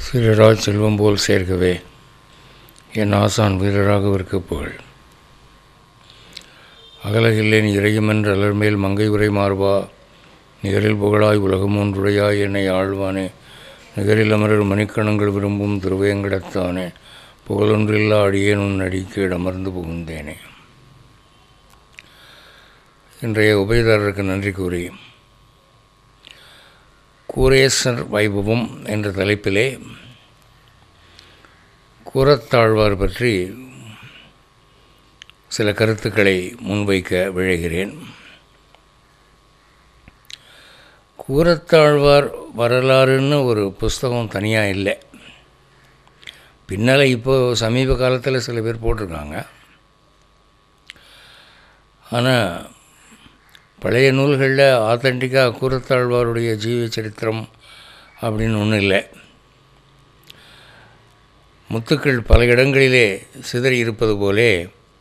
சீரராஜ் செல்வம் போல் சேர்க்கவே என் ஆசான் வீரராகவிற்கு புகழ் அகலகில்லேன் இறையுமென்ற அலர்மேல் மங்கை உரை மார்பா நிகரில் புகழாய் உலகம் ஒன்றுடையாய் என்னை ஆழ்வானே நிகரில் அமரர் மணிக்கணங்கள் விரும்பும் திருவேங்கடத்தானே புகழொன்றில்லா அடியேன் உன் அடிக்கு இடமர்ந்து புகுந்தேனே இன்றைய உபயதாரருக்கு நன்றி கூறி கூரேசர் வைபவம் என்ற தலைப்பிலே கூரத்தாழ்வார் பற்றி சில கருத்துக்களை முன்வைக்க விழைகிறேன் கூரத்தாழ்வார் வரலாறுன்னு ஒரு புஸ்தகம் தனியாக இல்லை பின்னால் இப்போது சமீப காலத்தில் சில பேர் போட்டிருக்காங்க ஆனால் பழைய நூல்களில் ஆத்தென்டிக்காக கூரத்தாழ்வாருடைய ஜீவ சரித்திரம் அப்படின்னு ஒன்றும் இல்லை முத்துக்கள் பல இடங்களிலே சிதறி இருப்பது போலே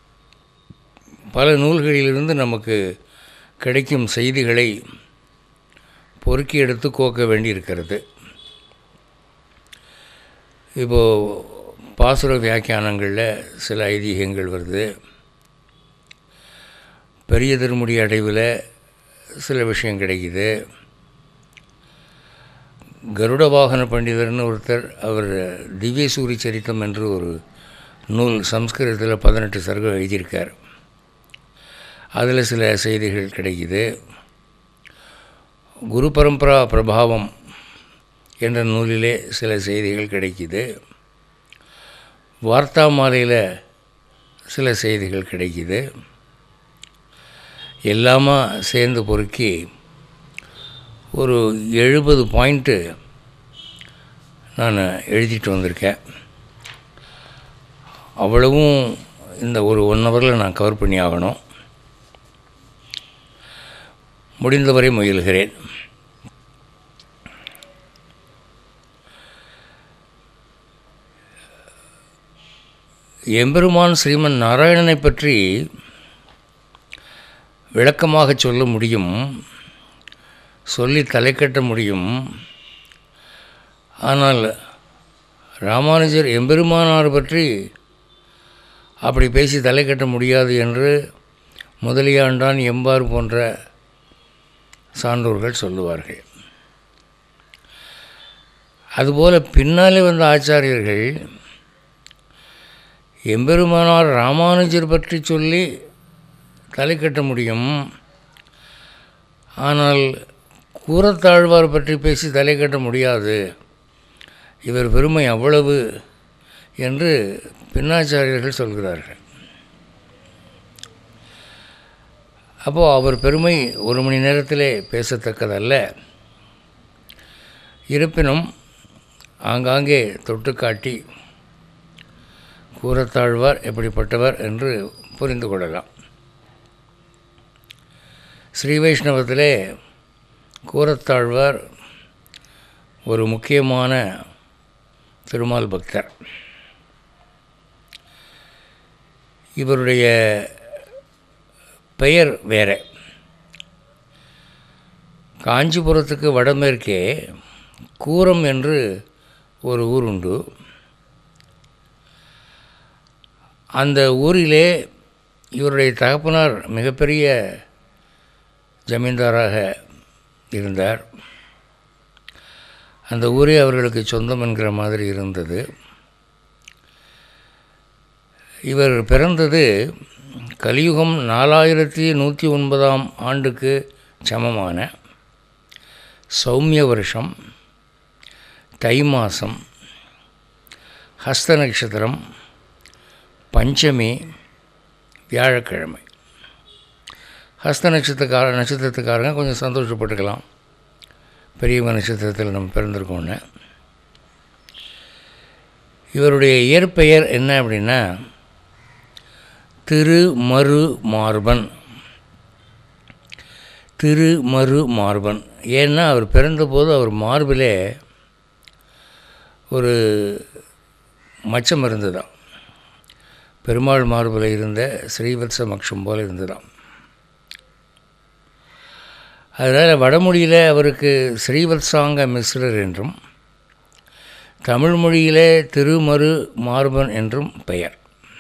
பல நூல்களிலிருந்து நமக்கு கிடைக்கும் செய்திகளை பொறுக்கி எடுத்து கோக்க வேண்டியிருக்கிறது இப்போது பாசுர வியாக்கியானங்களில் சில ஐதீகங்கள் வருது பெரிய திருமுடி அடைவில் சில விஷயம் கிடைக்குது கருட வாகன பண்டிதர்னு ஒருத்தர் அவர் திவ்யசூரி சரித்தம் என்று ஒரு நூல் சம்ஸ்கிருதத்தில் பதினெட்டு சர்க்கம் எழுதியிருக்கார் அதில் சில செய்திகள் கிடைக்குது குரு பரம்பரா பிரபாவம் என்ற நூலிலே சில செய்திகள் கிடைக்குது வார்த்தா மாலையில் சில செய்திகள் கிடைக்குது எல்லாமா சேர்ந்து பொறுக்கி ஒரு எழுபது பாயிண்ட்டு நான் எழுதிட்டு வந்திருக்கேன் அவ்வளவும் இந்த ஒரு ஒன் ஹவரில் நான் கவர் பண்ணி ஆகணும் முடிந்தவரை முயல்கிறேன் எம்பெருமான் ஸ்ரீமன் நாராயணனை பற்றி விளக்கமாக சொல்ல முடியும் சொல்லி தலைக்கட்ட முடியும் ஆனால் ராமானுஜர் எம்பெருமானார் பற்றி அப்படி பேசி தலை கட்ட முடியாது என்று முதலியாண்டான் எம்பார் போன்ற சான்றோர்கள் சொல்லுவார்கள் அதுபோல் பின்னாலே வந்த ஆச்சாரியர்கள் எம்பெருமானார் ராமானுஜர் பற்றி சொல்லி தலை கட்ட முடியும் ஆனால் கூறத்தாழ்வார் பற்றி பேசி தலை கட்ட முடியாது இவர் பெருமை அவ்வளவு என்று பின்னாச்சாரியர்கள் சொல்கிறார்கள் அப்போது அவர் பெருமை ஒரு மணி நேரத்திலே பேசத்தக்கதல்ல இருப்பினும் ஆங்காங்கே தொட்டு காட்டி கூறத்தாழ்வார் எப்படிப்பட்டவர் என்று புரிந்து கொள்ளலாம் ஸ்ரீ வைஷ்ணவத்திலே கூறத்தாழ்வார் ஒரு முக்கியமான திருமால் பக்தர் இவருடைய பெயர் வேற காஞ்சிபுரத்துக்கு வடமேற்கே கூரம் என்று ஒரு ஊர் உண்டு அந்த ஊரிலே இவருடைய தகப்பனார் மிகப்பெரிய ஜமீன்தாராக இருந்தார் அந்த ஊரே அவர்களுக்கு சொந்தம் என்கிற மாதிரி இருந்தது இவர் பிறந்தது கலியுகம் நாலாயிரத்தி நூற்றி ஒன்பதாம் ஆண்டுக்கு சமமான சௌமிய வருஷம் தை மாதம் ஹஸ்த நட்சத்திரம் பஞ்சமி வியாழக்கிழமை ஹஸ்த நட்சத்திரக்கார நட்சத்திரத்துக்காரங்க கொஞ்சம் சந்தோஷப்பட்டுக்கலாம் பெரியவங்க நட்சத்திரத்தில் நம்ம பிறந்திருக்கோன்னு இவருடைய இயற்பெயர் என்ன அப்படின்னா திருமரு மார்பன் திருமரு மார்பன் ஏன்னா அவர் பிறந்தபோது அவர் மார்பிலே ஒரு மச்சம் இருந்ததாம் பெருமாள் மார்பில் இருந்த ஸ்ரீவத்ச மக்ஷம் போல் இருந்ததாம் அதனால் வடமொழியில் அவருக்கு ஸ்ரீவத்சாங்க மிஸ்ரர் என்றும் தமிழ் மொழியிலே திருமரு மார்பன் என்றும் பெயர்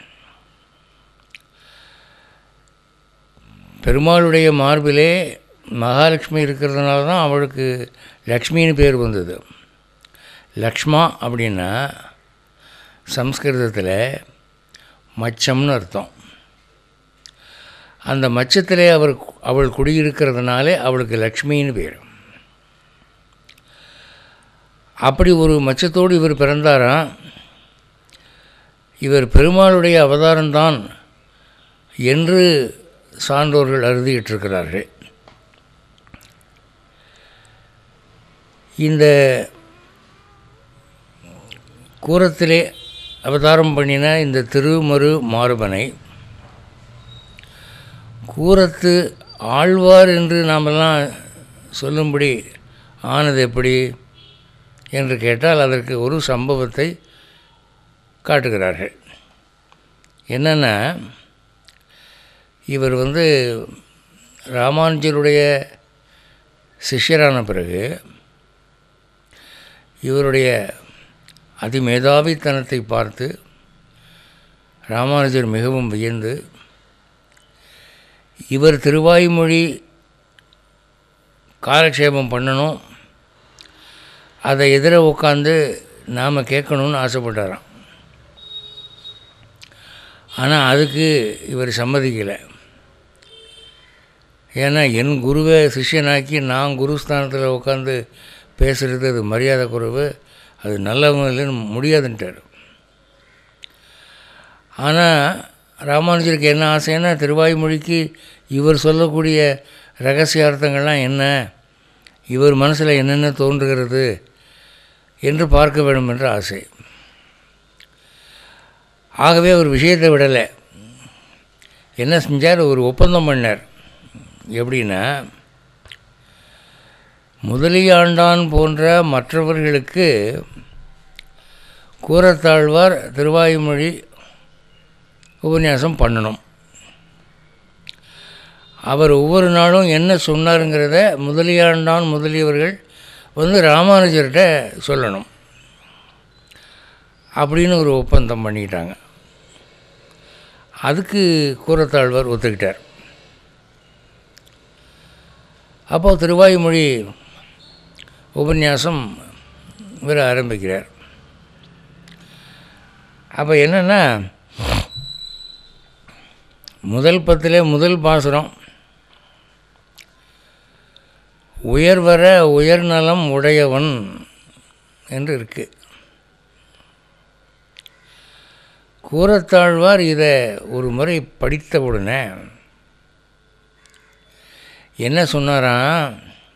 பெருமாளுடைய மார்பிலே மகாலட்சுமி இருக்கிறதுனால தான் அவளுக்கு லக்ஷ்மின்னு பேர் வந்தது லக்ஷ்மா அப்படின்னா சம்ஸ்கிருதத்தில் மச்சம்னு அர்த்தம் அந்த மச்சத்திலே அவர் அவள் குடியிருக்கிறதுனாலே அவளுக்கு லக்ஷ்மின்னு பேர் அப்படி ஒரு மச்சத்தோடு இவர் பிறந்தாராம் இவர் பெருமாளுடைய அவதாரம்தான் என்று சான்றோர்கள் அறுதியிட்டிருக்கிறார்கள் இந்த கூரத்திலே அவதாரம் பண்ணின இந்த திருமரு மார்பனை கூரத்து ஆழ்வார் என்று நாமெல்லாம் சொல்லும்படி ஆனது எப்படி என்று கேட்டால் அதற்கு ஒரு சம்பவத்தை காட்டுகிறார்கள் என்னென்னா இவர் வந்து ராமானுஜருடைய சிஷ்யரான பிறகு இவருடைய அதிமேதாவித்தனத்தை பார்த்து ராமானுஜர் மிகவும் வியந்து இவர் திருவாய்மொழி காலக்ஷேபம் பண்ணணும் அதை எதிர உட்காந்து நாம் கேட்கணும்னு ஆசைப்பட்டாராம் ஆனால் அதுக்கு இவர் சம்மதிக்கலை ஏன்னா என் குருவை சிஷ்யனாக்கி நான் குருஸ்தானத்தில் உட்காந்து பேசுகிறது அது மரியாதை குறைவு அது நல்லவங்க இல்லைன்னு முடியாதுன்ட்டார் ஆனால் ராமானுஜருக்கு என்ன ஆசைன்னா திருவாய்மொழிக்கு இவர் சொல்லக்கூடிய ரகசிய அர்த்தங்கள்லாம் என்ன இவர் மனசில் என்னென்ன தோன்றுகிறது என்று பார்க்க வேண்டும் என்ற ஆசை ஆகவே ஒரு விஷயத்தை விடலை என்ன செஞ்சார் ஒரு ஒப்பந்தம் பண்ணார் எப்படின்னா முதலியாண்டான் போன்ற மற்றவர்களுக்கு கூறத்தாழ்வார் திருவாய்மொழி உபன்யாசம் பண்ணணும் அவர் ஒவ்வொரு நாளும் என்ன சொன்னாருங்கிறத முதலியாண்டான் முதலியவர்கள் வந்து ராமானுஜர்கிட்ட சொல்லணும் அப்படின்னு ஒரு ஒப்பந்தம் பண்ணிக்கிட்டாங்க அதுக்கு கூறத்தாழ்வார் ஒத்துக்கிட்டார் அப்போ திருவாய்மொழி உபன்யாசம் இவர் ஆரம்பிக்கிறார் அப்போ என்னென்னா முதல் பத்தில் முதல் பாசுரம் உயர்வர உயர்நலம் உடையவன் என்று இருக்கு கூறத்தாழ்வார் இதை ஒரு முறை படித்த உடனே என்ன சொன்னாராம்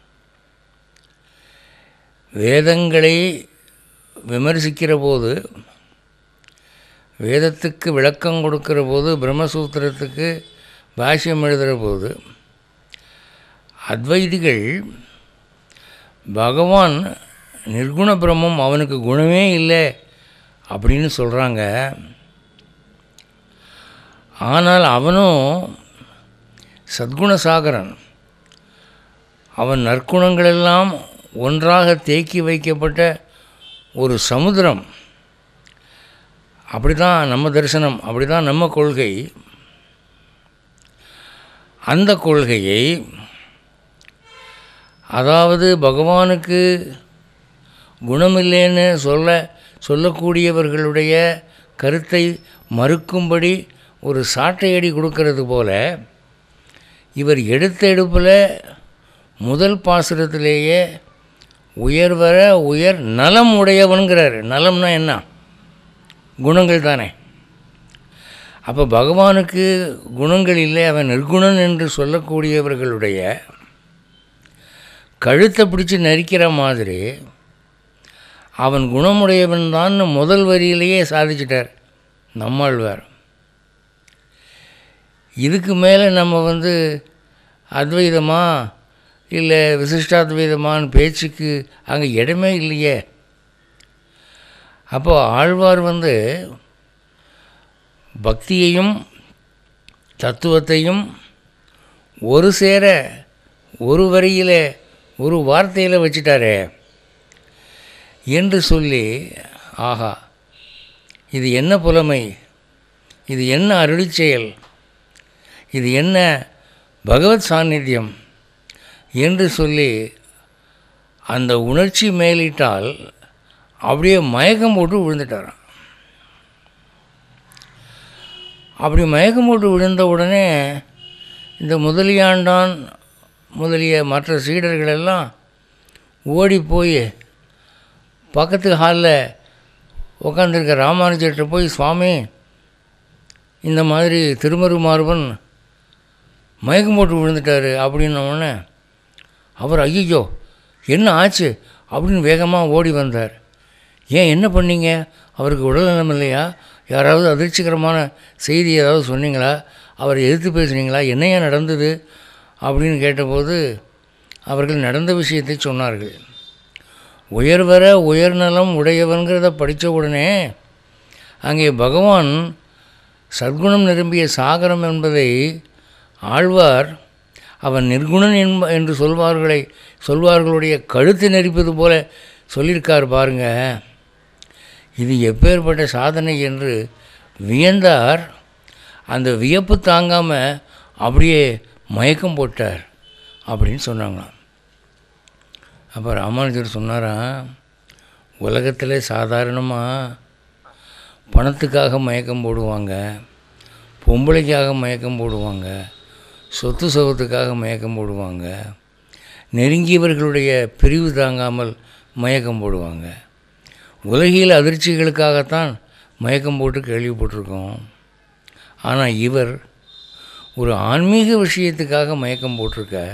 வேதங்களை விமர்சிக்கிற போது வேதத்துக்கு விளக்கம் கொடுக்கிற போது பிரம்மசூத்திரத்துக்கு பாஷ்யம் எழுதுகிற போது அத்வைதிகள் பகவான் நிர்குண பிரம்மம் அவனுக்கு குணமே இல்லை அப்படின்னு சொல்கிறாங்க ஆனால் அவனும் சத்குணசாகரன் அவன் நற்குணங்களெல்லாம் ஒன்றாக தேக்கி வைக்கப்பட்ட ஒரு சமுத்திரம் அப்படி தான் நம்ம தரிசனம் அப்படி தான் நம்ம கொள்கை அந்த கொள்கையை அதாவது பகவானுக்கு குணமில்லைன்னு சொல்ல சொல்லக்கூடியவர்களுடைய கருத்தை மறுக்கும்படி ஒரு சாட்டையடி கொடுக்கறது போல இவர் எடுத்த எடுப்பில் முதல் பாசுரத்திலேயே உயர்வர உயர் நலம் உடையவனுங்கிறார் நலம்னா என்ன குணங்கள் தானே அப்போ பகவானுக்கு குணங்கள் இல்லை அவன் நிர்குணன் என்று சொல்லக்கூடியவர்களுடைய கழுத்தை பிடிச்சி நரிக்கிற மாதிரி அவன் குணமுடையவன் தான் முதல் வரியிலேயே சாதிச்சிட்டார் நம்மாழ்வார் இதுக்கு மேலே நம்ம வந்து அத்வைதமா இல்லை விசிஷ்டாத்வைதமான பேச்சுக்கு அங்கே இடமே இல்லையே அப்போ ஆழ்வார் வந்து பக்தியையும் தத்துவத்தையும் ஒரு சேர ஒரு வரியில் ஒரு வார்த்தையில் வச்சிட்டாரே என்று சொல்லி ஆஹா இது என்ன புலமை இது என்ன அருளிச் செயல் இது என்ன பகவத் சாநித்தியம் என்று சொல்லி அந்த உணர்ச்சி மேலிட்டால் அப்படியே மயக்கம் போட்டு விழுந்துட்டாராம் அப்படி மயக்கம் போட்டு விழுந்த உடனே இந்த முதலியாண்டான் முதலிய மற்ற சீடர்கள் எல்லாம் ஓடி போய் பக்கத்து ஹாலில் உட்காந்துருக்க ராமானுஜர்கிட்ட போய் சுவாமி இந்த மாதிரி திருமருமார்பன் மயக்கம் போட்டு விழுந்துட்டார் அப்படின்ன உடனே அவர் ஐயோ என்ன ஆச்சு அப்படின்னு வேகமாக ஓடி வந்தார் ஏன் என்ன பண்ணீங்க அவருக்கு உடல்நலம் இல்லையா யாராவது அதிர்ச்சிகரமான செய்தி ஏதாவது சொன்னீங்களா அவரை எதிர்த்து பேசுனீங்களா என்னையா நடந்தது அப்படின்னு கேட்டபோது அவர்கள் நடந்த விஷயத்தை சொன்னார்கள் உயர்வர உயர்நலம் உடையவன்கிறத படித்த உடனே அங்கே பகவான் சத்குணம் நிரம்பிய சாகரம் என்பதை ஆழ்வார் அவன் நிர்குணன் என்ப என்று சொல்வார்களை சொல்வார்களுடைய கழுத்து நெரிப்பது போல சொல்லியிருக்கார் பாருங்க இது எப்பேற்பட்ட சாதனை என்று வியந்தார் அந்த வியப்பு தாங்காமல் அப்படியே மயக்கம் போட்டார் அப்படின்னு சொன்னாங்களாம் அப்போ ராமானுஜர் சொன்னாராம் உலகத்தில் சாதாரணமாக பணத்துக்காக மயக்கம் போடுவாங்க பொம்பளைக்காக மயக்கம் போடுவாங்க சொத்து சுகத்துக்காக மயக்கம் போடுவாங்க நெருங்கியவர்களுடைய பிரிவு தாங்காமல் மயக்கம் போடுவாங்க உலகியல் அதிர்ச்சிகளுக்காகத்தான் மயக்கம் போட்டு கேள்விப்பட்டிருக்கோம் ஆனால் இவர் ஒரு ஆன்மீக விஷயத்துக்காக மயக்கம் போட்டிருக்கார்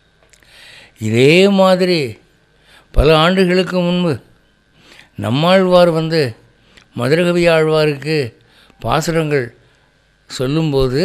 இதே மாதிரி பல ஆண்டுகளுக்கு முன்பு நம்மாழ்வார் வந்து மதுரகவி ஆழ்வாருக்கு பாசுரங்கள் சொல்லும்போது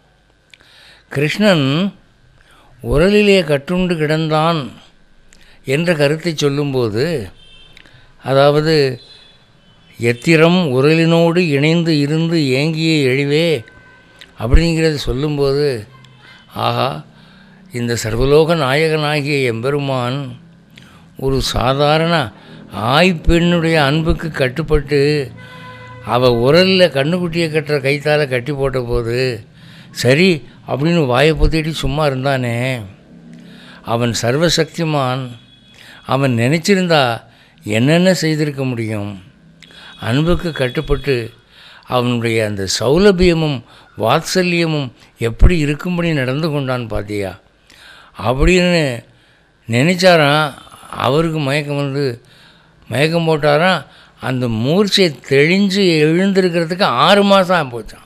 கிருஷ்ணன் உரலிலே கட்டுண்டு கிடந்தான் என்ற கருத்தை சொல்லும்போது அதாவது எத்திரம் உரலினோடு இணைந்து இருந்து ஏங்கிய எழிவே அப்படிங்கிறத சொல்லும்போது ஆஹா இந்த சர்வலோக நாயகனாகிய எம்பெருமான் ஒரு சாதாரண ஆய்ப்பெண்ணுடைய அன்புக்கு கட்டுப்பட்டு அவள் உரலில் கண்ணுக்குட்டியை கட்டுற கைத்தால் கட்டி போட்ட போது சரி அப்படின்னு வாயை பொத்திட்டு சும்மா இருந்தானே அவன் சர்வசக்திமான் அவன் நினச்சிருந்தா என்னென்ன செய்திருக்க முடியும் அன்புக்கு கட்டுப்பட்டு அவனுடைய அந்த சௌலபியமும் வாத்சல்யமும் எப்படி இருக்கும்படி நடந்து கொண்டான் பார்த்தியா அப்படின்னு நினச்சாராம் அவருக்கு மயக்கம் வந்து மயக்கம் போட்டாராம் அந்த மூர்ச்சை தெளிஞ்சு எழுந்திருக்கிறதுக்கு ஆறு மாதம் போச்சான்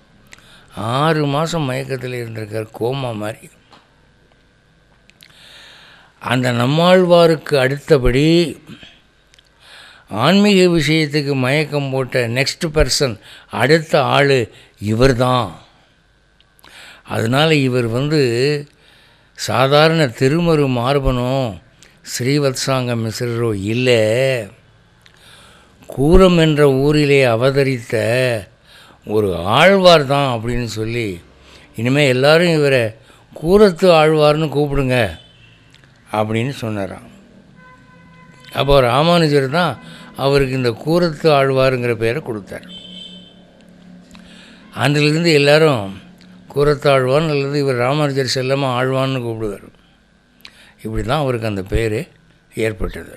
ஆறு மாதம் மயக்கத்தில் இருந்திருக்கார் கோமா மாதிரி அந்த நம்மாழ்வாருக்கு அடுத்தபடி ஆன்மீக விஷயத்துக்கு மயக்கம் போட்ட நெக்ஸ்ட் பர்சன் அடுத்த ஆள் இவர் தான் அதனால் இவர் வந்து சாதாரண திருமரு மார்பனோ ஸ்ரீவத்சாங்க மிஸ்ரரோ இல்லை கூரம் என்ற ஊரிலே அவதரித்த ஒரு ஆழ்வார் தான் அப்படின்னு சொல்லி இனிமேல் எல்லாரும் இவரை கூரத்து ஆழ்வார்னு கூப்பிடுங்க அப்படின்னு சொன்னாராம் அப்போ ராமானுஜர் தான் அவருக்கு இந்த கூரத்து ஆழ்வாருங்கிற பேரை கொடுத்தார் அன்றிலிருந்து எல்லாரும் கூரத்து ஆழ்வான் அல்லது இவர் ராமானுஜர் செல்லமாக ஆழ்வான்னு கூப்பிடுவார் இப்படி தான் அவருக்கு அந்த பேர் ஏற்பட்டது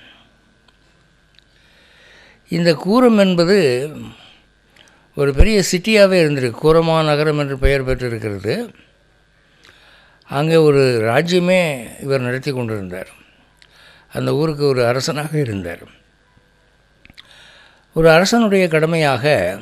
இந்த கூரம் என்பது ஒரு பெரிய சிட்டியாகவே இருந்திருக்கு கூரமா நகரம் என்று பெயர் பெற்றிருக்கிறது அங்கே ஒரு ராஜ்யமே இவர் நடத்தி கொண்டிருந்தார் அந்த ஊருக்கு ஒரு அரசனாக இருந்தார் ஒரு அரசனுடைய கடமையாக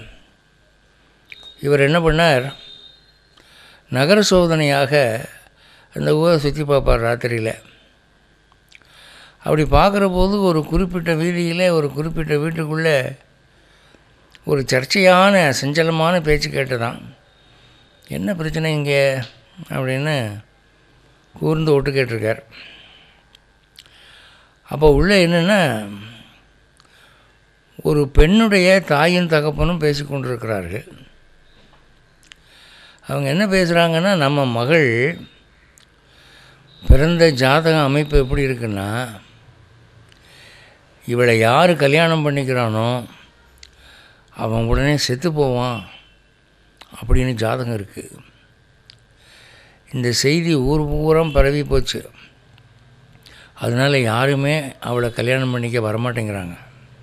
இவர் என்ன பண்ணார் நகர சோதனையாக அந்த ஊரை சுற்றி பார்ப்பார் ராத்திரியில் அப்படி பார்க்குற போது ஒரு குறிப்பிட்ட வீதியில் ஒரு குறிப்பிட்ட வீட்டுக்குள்ளே ஒரு சர்ச்சையான சஞ்சலமான பேச்சு கேட்டதான் என்ன பிரச்சனை இங்கே அப்படின்னு கூர்ந்து ஒட்டு கேட்டிருக்கார் அப்போ உள்ளே என்னென்னா ஒரு பெண்ணுடைய தாயும் தகப்பனும் பேசி கொண்டிருக்கிறார்கள் அவங்க என்ன பேசுகிறாங்கன்னா நம்ம மகள் பிறந்த ஜாதக அமைப்பு எப்படி இருக்குன்னா இவளை யார் கல்யாணம் பண்ணிக்கிறானோ அவன் உடனே செத்து போவான் அப்படின்னு ஜாதகம் இருக்குது இந்த செய்தி ஊர் பூரம் பரவி போச்சு அதனால் யாருமே அவளை கல்யாணம் பண்ணிக்க வரமாட்டேங்கிறாங்க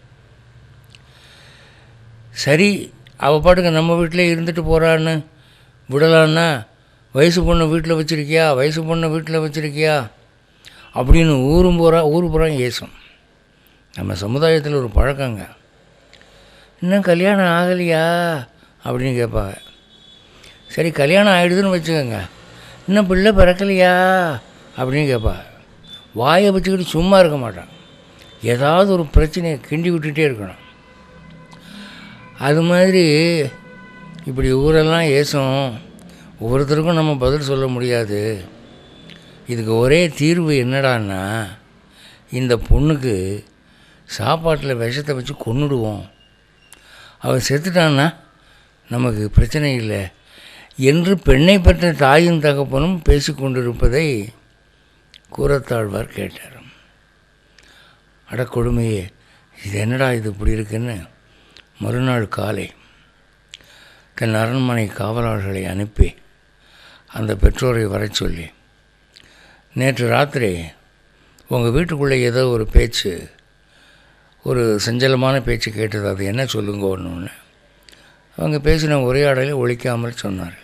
சரி அவள் பாட்டுக்கு நம்ம வீட்டிலே இருந்துட்டு போகிறான்னு விடலான்னா வயசு பொண்ணை வீட்டில் வச்சுருக்கியா வயசு பொண்ணை வீட்டில் வச்சுருக்கியா அப்படின்னு ஊரும் பூரா ஊர் பூரா ஏசும் நம்ம சமுதாயத்தில் ஒரு பழக்கங்க இன்னும் கல்யாணம் ஆகலையா அப்படின்னு கேட்பாங்க சரி கல்யாணம் ஆகிடுதுன்னு வச்சுக்கோங்க இன்னும் பிள்ளை பிறக்கலையா அப்படின்னு கேட்பாங்க வாயை வச்சுக்கிட்டு சும்மா இருக்க மாட்டான் ஏதாவது ஒரு பிரச்சனையை கிண்டி விட்டுட்டே இருக்கணும் அது மாதிரி இப்படி ஊரெல்லாம் ஏசும் ஒவ்வொருத்தருக்கும் நம்ம பதில் சொல்ல முடியாது இதுக்கு ஒரே தீர்வு என்னடான்னா இந்த பொண்ணுக்கு சாப்பாட்டில் விஷத்தை வச்சு கொன்னுடுவோம் அவள் செத்துட்டான்னா நமக்கு பிரச்சனை இல்லை என்று பெண்ணை பெற்ற தாயும் தகப்பனும் பேசிக்கொண்டிருப்பதை கூறத்தாழ்வார் கேட்டார் அட கொடுமையே இது என்னடா இது இப்படி இருக்குன்னு மறுநாள் காலை தன் அரண்மனை காவலாளர்களை அனுப்பி அந்த பெற்றோரை வரச் சொல்லி நேற்று ராத்திரி உங்கள் வீட்டுக்குள்ளே ஏதோ ஒரு பேச்சு ஒரு சஞ்சலமான பேச்சு கேட்டது அது என்ன சொல்லுங்க ஒன்று அவங்க பேசின உரையாடலை ஒழிக்காமல் சொன்னார்கள்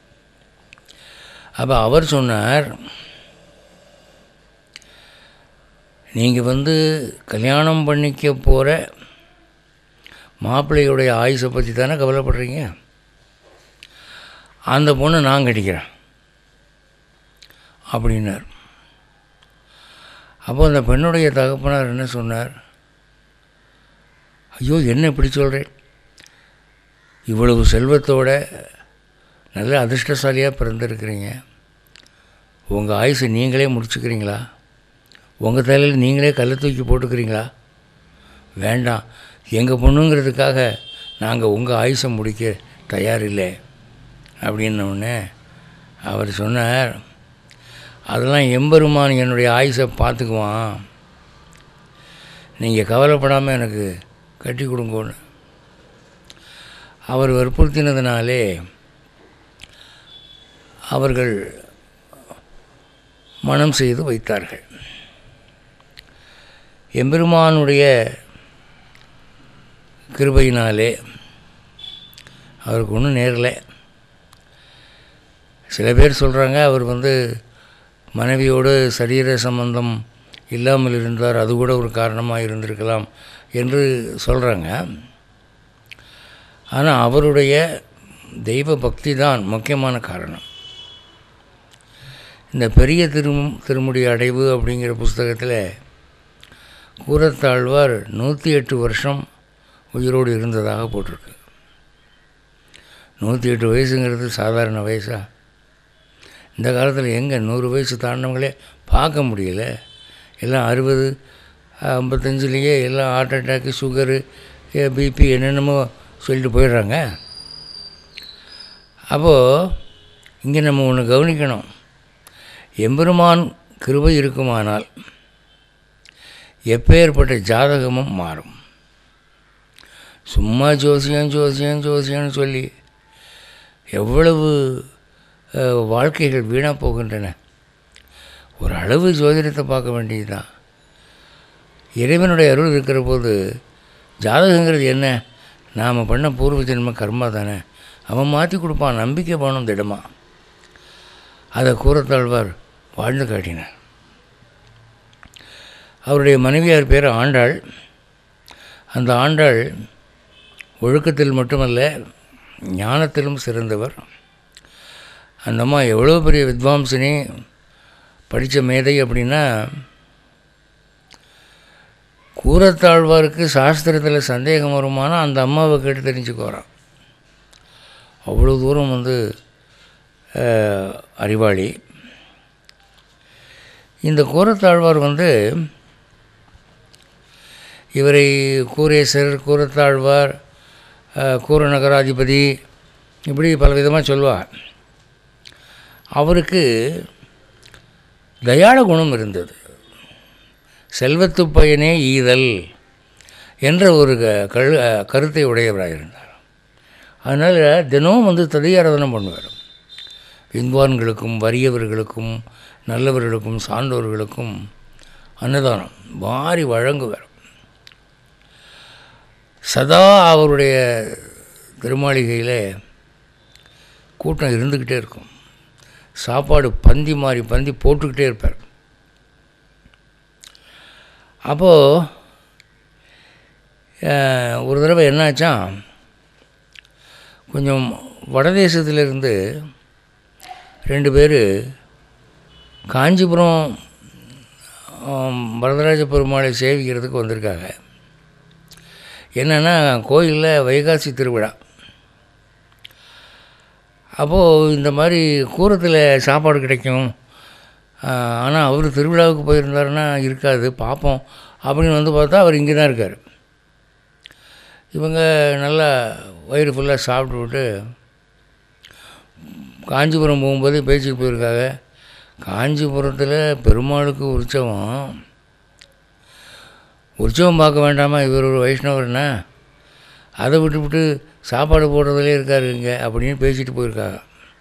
அப்போ அவர் சொன்னார் நீங்கள் வந்து கல்யாணம் பண்ணிக்க போகிற மாப்பிள்ளையுடைய ஆயுசை பற்றி தானே கவலைப்படுறீங்க அந்த பொண்ணு நான் கட்டிக்கிறேன் அப்படின்னார் அப்போ அந்த பெண்ணுடைய தகப்பனார் என்ன சொன்னார் ஐயோ என்ன இப்படி சொல்கிறேன் இவ்வளவு செல்வத்தோட நல்ல அதிர்ஷ்டசாலியாக பிறந்திருக்கிறீங்க உங்கள் ஆயுசை நீங்களே முடிச்சுக்கிறீங்களா உங்கள் தலையில் நீங்களே கல்லை தூக்கி போட்டுக்கிறீங்களா வேண்டாம் எங்கள் பொண்ணுங்கிறதுக்காக நாங்கள் உங்கள் ஆயுசை முடிக்க தயார் இல்லை அப்படின்னோடனே அவர் சொன்னார் அதெல்லாம் எம்பெருமான் என்னுடைய ஆயுசை பார்த்துக்குவான் நீங்கள் கவலைப்படாமல் எனக்கு கட்டி கொடுங்கோன்னு அவர் வற்புறுத்தினதுனாலே அவர்கள் மனம் செய்து வைத்தார்கள் எம்பெருமானுடைய கிருபையினாலே அவருக்கு ஒன்றும் நேரலை சில பேர் சொல்கிறாங்க அவர் வந்து மனைவியோடு சரீர சம்பந்தம் இல்லாமல் இருந்தார் அது கூட ஒரு காரணமாக இருந்திருக்கலாம் என்று சொல்கிறாங்க ஆனால் அவருடைய தெய்வ பக்தி தான் முக்கியமான காரணம் இந்த பெரிய திரும் திருமுடி அடைவு அப்படிங்கிற புஸ்தகத்தில் கூறத்தாழ்வார் நூற்றி எட்டு வருஷம் உயிரோடு இருந்ததாக போட்டிருக்கு நூற்றி எட்டு வயசுங்கிறது சாதாரண வயசா இந்த காலத்தில் எங்கே நூறு வயசு தாண்டினவங்களே பார்க்க முடியல எல்லாம் அறுபது ஐம்பத்தஞ்சுலேயே எல்லாம் ஹார்ட் அட்டாக்கு சுகரு பிபி என்னென்னமோ சொல்லிட்டு போயிடுறாங்க அப்போது இங்கே நம்ம ஒன்று கவனிக்கணும் எம்பெருமான் கிருபை இருக்குமானால் எப்பேற்பட்ட ஜாதகமும் மாறும் சும்மா ஜோசியம் ஜோசியம் ஜோசியம்னு சொல்லி எவ்வளவு அஹ், வாழ்க்கைகள் வீணாக போகின்றன ஒரு அளவு ஜோதிடத்தை பார்க்க வேண்டியது தான் இறைவனுடைய அருள் இருக்கிற போது ஜாதகங்கிறது என்ன நாம் பண்ண பூர்வ ஜென்ம கர்மா தானே அவன் மாற்றி கொடுப்பான் நம்பிக்கை போகணும் திடமா அதை கூறத்தாழ்வார் வாழ்ந்து காட்டினார் அவருடைய மனைவியார் பேர் ஆண்டாள் அந்த ஆண்டாள் ஒழுக்கத்தில் மட்டுமல்ல ஞானத்திலும் சிறந்தவர் அந்த அம்மா எவ்வளோ பெரிய வித்வாம்சினி படித்த மேதை அப்படின்னா கூறத்தாழ்வாருக்கு சாஸ்திரத்தில் சந்தேகம் வருமானா அந்த அம்மாவை கேட்டு தெரிஞ்சுக்கோறான் அவ்வளோ தூரம் வந்து அஹ், அறிவாளி இந்த கூறத்தாழ்வார் வந்து இவரை கூரேசர் கூறத்தாழ்வார் அஹ், கூரநகராதிபதி இப்படி பல விதமாக சொல்லுவார் அவருக்கு தயாள குணம் இருந்தது செல்வத்து பயனே ஈதல் என்ற ஒரு க கழு கருத்தை உடையவராக இருந்தார் அதனால் தினமும் வந்து ததியாராதனை பண்ணுவார் வித்வான்களுக்கும் வறியவர்களுக்கும் நல்லவர்களுக்கும் சான்றோர்களுக்கும் அன்னதானம் வாரி வழங்குவார் சதா அவருடைய திருமாளிகையில் கூட்டம் இருந்துக்கிட்டே இருக்கும் சாப்பாடு பந்தி மாதிரி பந்தி போட்டுக்கிட்டே இருப்பார் அப்போது ஒரு தடவை என்னாச்சான் கொஞ்சம் வடதேசத்திலிருந்து ரெண்டு பேர் காஞ்சிபுரம் ஆம், வரதராஜ பெருமாளை சேவிக்கிறதுக்கு வந்திருக்காங்க என்னென்னா கோயிலில் வைகாசி திருவிழா அப்போது இந்த மாதிரி கூரத்தில் சாப்பாடு கிடைக்கும் ஆனால் அவர் திருவிழாவுக்கு போயிருந்தாருன்னா இருக்காது பார்ப்போம் அப்படின்னு வந்து பார்த்தா அவர் இங்கே தான் இருக்கார் இவங்க நல்லா வயிறு ஃபுல்லாக சாப்பிட்டு விட்டு காஞ்சிபுரம் போகும்போதே பேசிட்டு போயிருக்காங்க காஞ்சிபுரத்தில் பெருமாளுக்கு உற்சவம் உற்சவம் பார்க்க வேண்டாமா இவர் ஒரு வைஷ்ணவர்னா அதை விட்டுவிட்டு சாப்பாடு போடுறதுலே இருக்காரு இங்கே அப்படின்னு பேசிட்டு போயிருக்காங்க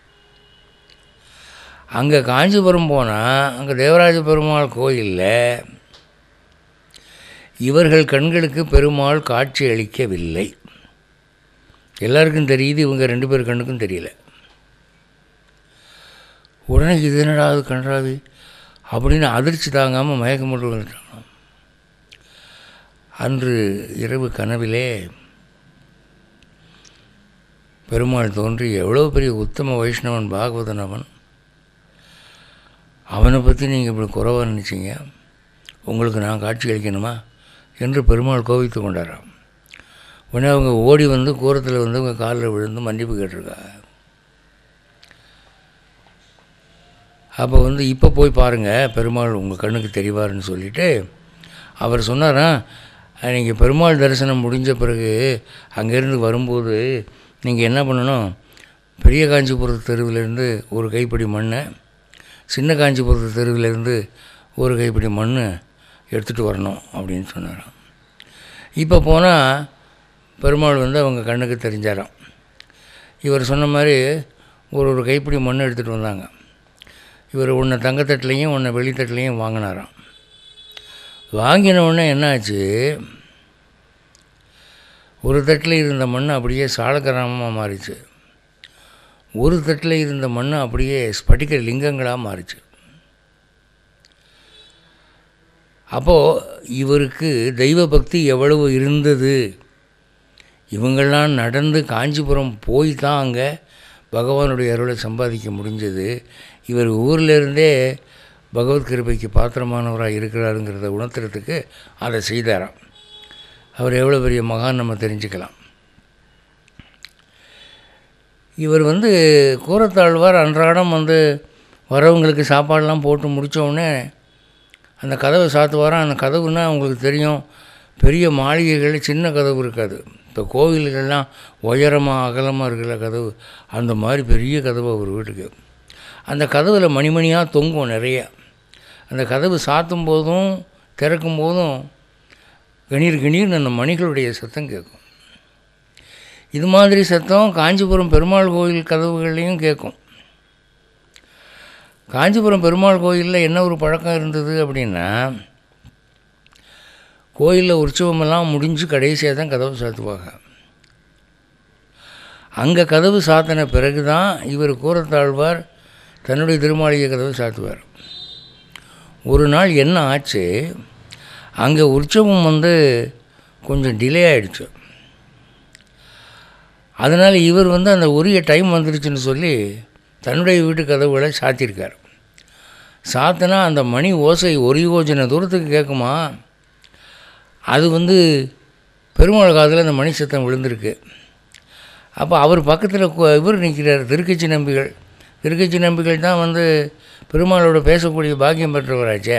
அங்கே காஞ்சிபுரம் போனால் அங்கே தேவராஜ பெருமாள் கோயிலில் இவர்கள் கண்களுக்கு பெருமாள் காட்சி அளிக்கவில்லை எல்லாருக்கும் தெரியுது இவங்க ரெண்டு பேர் கண்ணுக்கும் தெரியல உடனே இது என்னடா அது கன்றாவி அப்படின்னு அதிர்ச்சி தாங்காமல் மயக்கம் போட்டு வந்துட்டாங்க அன்று இரவு கனவிலே பெருமாள் தோன்றி எவ்வளோ பெரிய உத்தம வைஷ்ணவன் பாகவதன் அவன் அவனை பற்றி நீங்கள் இப்படி குறைவாக நினச்சிங்க உங்களுக்கு நான் காட்சி அளிக்கணுமா என்று பெருமாள் கோபித்து கொண்டாராம் உடனே அவங்க ஓடி வந்து கூரத்தில் வந்து அவங்க காலில் விழுந்து மன்னிப்பு கேட்டிருக்காங்க அப்போ வந்து இப்போ போய் பாருங்கள் பெருமாள் உங்கள் கண்ணுக்கு தெரிவாருன்னு சொல்லிட்டு அவர் சொன்னாராம் நீங்கள் பெருமாள் தரிசனம் முடிஞ்ச பிறகு அங்கேருந்து வரும்போது நீங்கள் என்ன பண்ணணும் பெரிய காஞ்சிபுரத்து தெருவிலேருந்து ஒரு கைப்பிடி மண்ணை சின்ன காஞ்சிபுரத்து தெருவிலேருந்து ஒரு கைப்பிடி மண் எடுத்துகிட்டு வரணும் அப்படின்னு சொன்னாராம் இப்போ போனால் பெருமாள் வந்து அவங்க கண்ணுக்கு தெரிஞ்சாராம் இவர் சொன்ன மாதிரி ஒரு ஒரு கைப்பிடி மண் எடுத்துகிட்டு வந்தாங்க இவர் ஒன்று தங்கத்தட்டுலையும் ஒன்று வெளித்தட்டுலையும் வாங்கினாராம் வாங்கின உடனே என்னாச்சு ஒரு தட்டில் இருந்த மண் அப்படியே சாலக்கிராமமாக மாறிச்சு ஒரு தட்டில் இருந்த மண் அப்படியே ஸ்படிக லிங்கங்களாக மாறிச்சு அப்போது இவருக்கு தெய்வ பக்தி எவ்வளவு இருந்தது இவங்கெல்லாம் நடந்து காஞ்சிபுரம் போய் தான் அங்கே பகவானுடைய அருளை சம்பாதிக்க முடிஞ்சது இவர் ஊர்லேருந்தே பகவத் கிருபைக்கு பாத்திரமானவராக இருக்கிறாருங்கிறத உணர்த்துறதுக்கு அதை செய்தாராம் அவர் எவ்வளோ பெரிய மகான் நம்ம தெரிஞ்சுக்கலாம் இவர் வந்து கூரத்தாழ்வார் அன்றாடம் வந்து வரவங்களுக்கு சாப்பாடெல்லாம் போட்டு முடிச்ச உடனே அந்த கதவை சாத்துவாராம் அந்த கதவுன்னா உங்களுக்கு தெரியும் பெரிய மாளிகைகள் சின்ன கதவு இருக்காது இப்போ கோவில்கள்லாம் உயரமாக அகலமாக இருக்கிற கதவு அந்த மாதிரி பெரிய கதவு அவர் வீட்டுக்கு அந்த கதவில் மணிமணியாக தொங்கும் நிறைய அந்த கதவு சாத்தும் போதும் திறக்கும் போதும் கணீர் கணீர்னு அந்த மணிகளுடைய சத்தம் கேட்கும் இது மாதிரி சத்தம் காஞ்சிபுரம் பெருமாள் கோயில் கதவுகள்லேயும் கேட்கும் காஞ்சிபுரம் பெருமாள் கோயிலில் என்ன ஒரு பழக்கம் இருந்தது அப்படின்னா கோயிலில் உற்சவமெல்லாம் முடிஞ்சு கடைசியாக தான் கதவு சாத்துவாங்க அங்கே கதவு சாத்தின பிறகு தான் இவர் கூரத்தாழ்வார் தன்னுடைய திருமாளிகை கதவு சாத்துவார் ஒரு நாள் என்ன ஆச்சு அங்கே உற்சவம் வந்து கொஞ்சம் டிலே ஆகிடுச்சு அதனால் இவர் வந்து அந்த உரிய டைம் வந்துருச்சுன்னு சொல்லி தன்னுடைய வீட்டு கதவுகளை சாத்தியிருக்கார் சாத்தினா அந்த மணி ஓசை ஒரு யோஜனை தூரத்துக்கு கேட்குமா அது வந்து பெருமாள் காதில் அந்த மணி சத்தம் விழுந்திருக்கு அப்போ அவர் பக்கத்தில் கு- இவர் நிற்கிறார் திருக்கச்சி நம்பிகள் திருக்கச்சி நம்பிகள் தான் வந்து பெருமாளோட பேசக்கூடிய பாக்கியம் பெற்றவராச்சே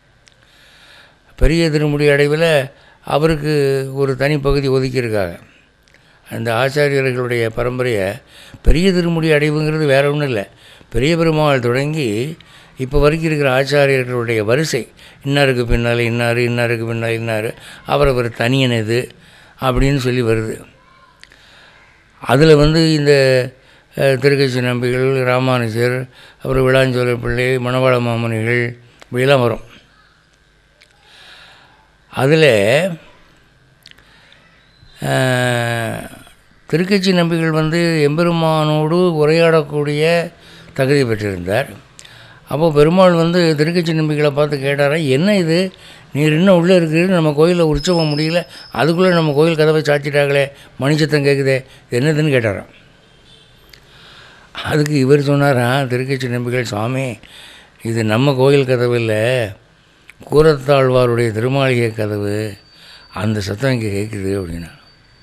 பெரிய திருமுடி அடைவில் அவருக்கு ஒரு தனி பகுதி ஒதுக்கியிருக்காங்க அந்த ஆச்சாரியர்களுடைய பரம்பரையை பெரிய திருமுடி அடைவுங்கிறது வேற ஒன்றும் இல்லை பெரிய பெருமாள் தொடங்கி இப்போ வரைக்கும் இருக்கிற ஆச்சாரியர்களுடைய வரிசை இன்னாருக்கு பின்னால் இன்னார் இன்னாருக்கு பின்னால் இன்னார் அவரவர் தனியனது அப்படின்னு சொல்லி வருது அதில் வந்து இந்த அஹ், திருக்கட்சி நம்பிகள் ராமானுஜர் அப்புறம் விளாஞ்சோலை பிள்ளை மணவாள மாமனிகள் இப்படியெல்லாம் வரும் அதில் திருக்கட்சி நம்பிகள் வந்து எம்பெருமானோடு உரையாடக்கூடிய தகுதி பெற்றிருந்தார் அப்போது பெருமாள் வந்து திருக்கட்சி நம்பிகளை பார்த்து கேட்டாரா என்ன இது நீர் இன்னும் உள்ளே இருக்கிறது நம்ம கோயிலில் உற்சவம் முடியல அதுக்குள்ளே நம்ம கோயில் கதவை சாத்திட்டாங்களே மணிச்சத்தம் கேட்குதே இது என்னதுன்னு கேட்டாராம் அதுக்கு இவர் சொன்னாராம் திருக்கட்சி நம்பிகள் சுவாமி இது நம்ம கோயில் கதவு இல்லை கூரத்தாழ்வாருடைய திருமாளிகை கதவு அந்த சத்தம் இங்கே கேட்குது அப்படின்னா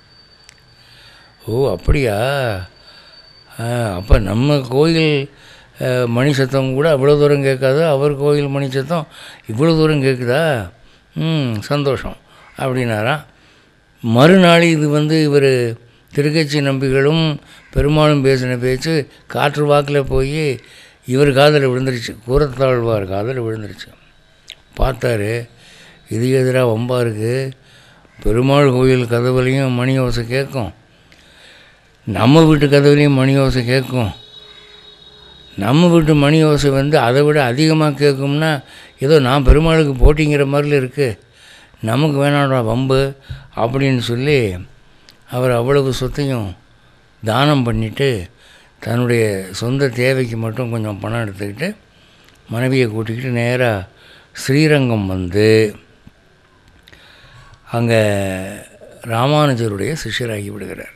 ஓ அப்படியா அப்போ நம்ம கோயில் அஹ், மணி சத்தம் கூட அவ்வளோ தூரம் கேட்காது அவர் கோயில் மணி சத்தம் இவ்வளோ தூரம் கேட்குதா ம் சந்தோஷம் அப்படின்னாராம் மறுநாள் இது வந்து இவர் திருக்கட்சி நம்பிகளும் பெருமாளும் பேசின பேச்சு காற்று வாக்கில் போய் இவர் காதில் விழுந்துருச்சு கூரத்தாழ்வார் காதில் விழுந்துருச்சு பார்த்தாரு இது எதிராக வம்பா இருக்குது பெருமாள் கோயில் கதவுலையும் மணி ஓசை கேட்கும் நம்ம வீட்டு கதவுலையும் மணி ஓசை கேட்கும் நம்ம வீட்டு மணி ஓசை வந்து அதை விட அதிகமாக கேட்கும்னா ஏதோ நான் பெருமாளுக்கு போட்டிங்கிற மாதிரில இருக்குது நமக்கு வேணாடா வம்பு அப்படின்னு சொல்லி அவர் அவ்வளவு சொத்தையும் தானம் பண்ணிவிட்டு தன்னுடைய சொந்த தேவைக்கு மட்டும் கொஞ்சம் பணம் எடுத்துக்கிட்டு மனைவியை கூட்டிக்கிட்டு நேராக ஸ்ரீரங்கம் வந்து அங்கே ராமானுஜருடைய சிஷ்யராகி விடுகிறார்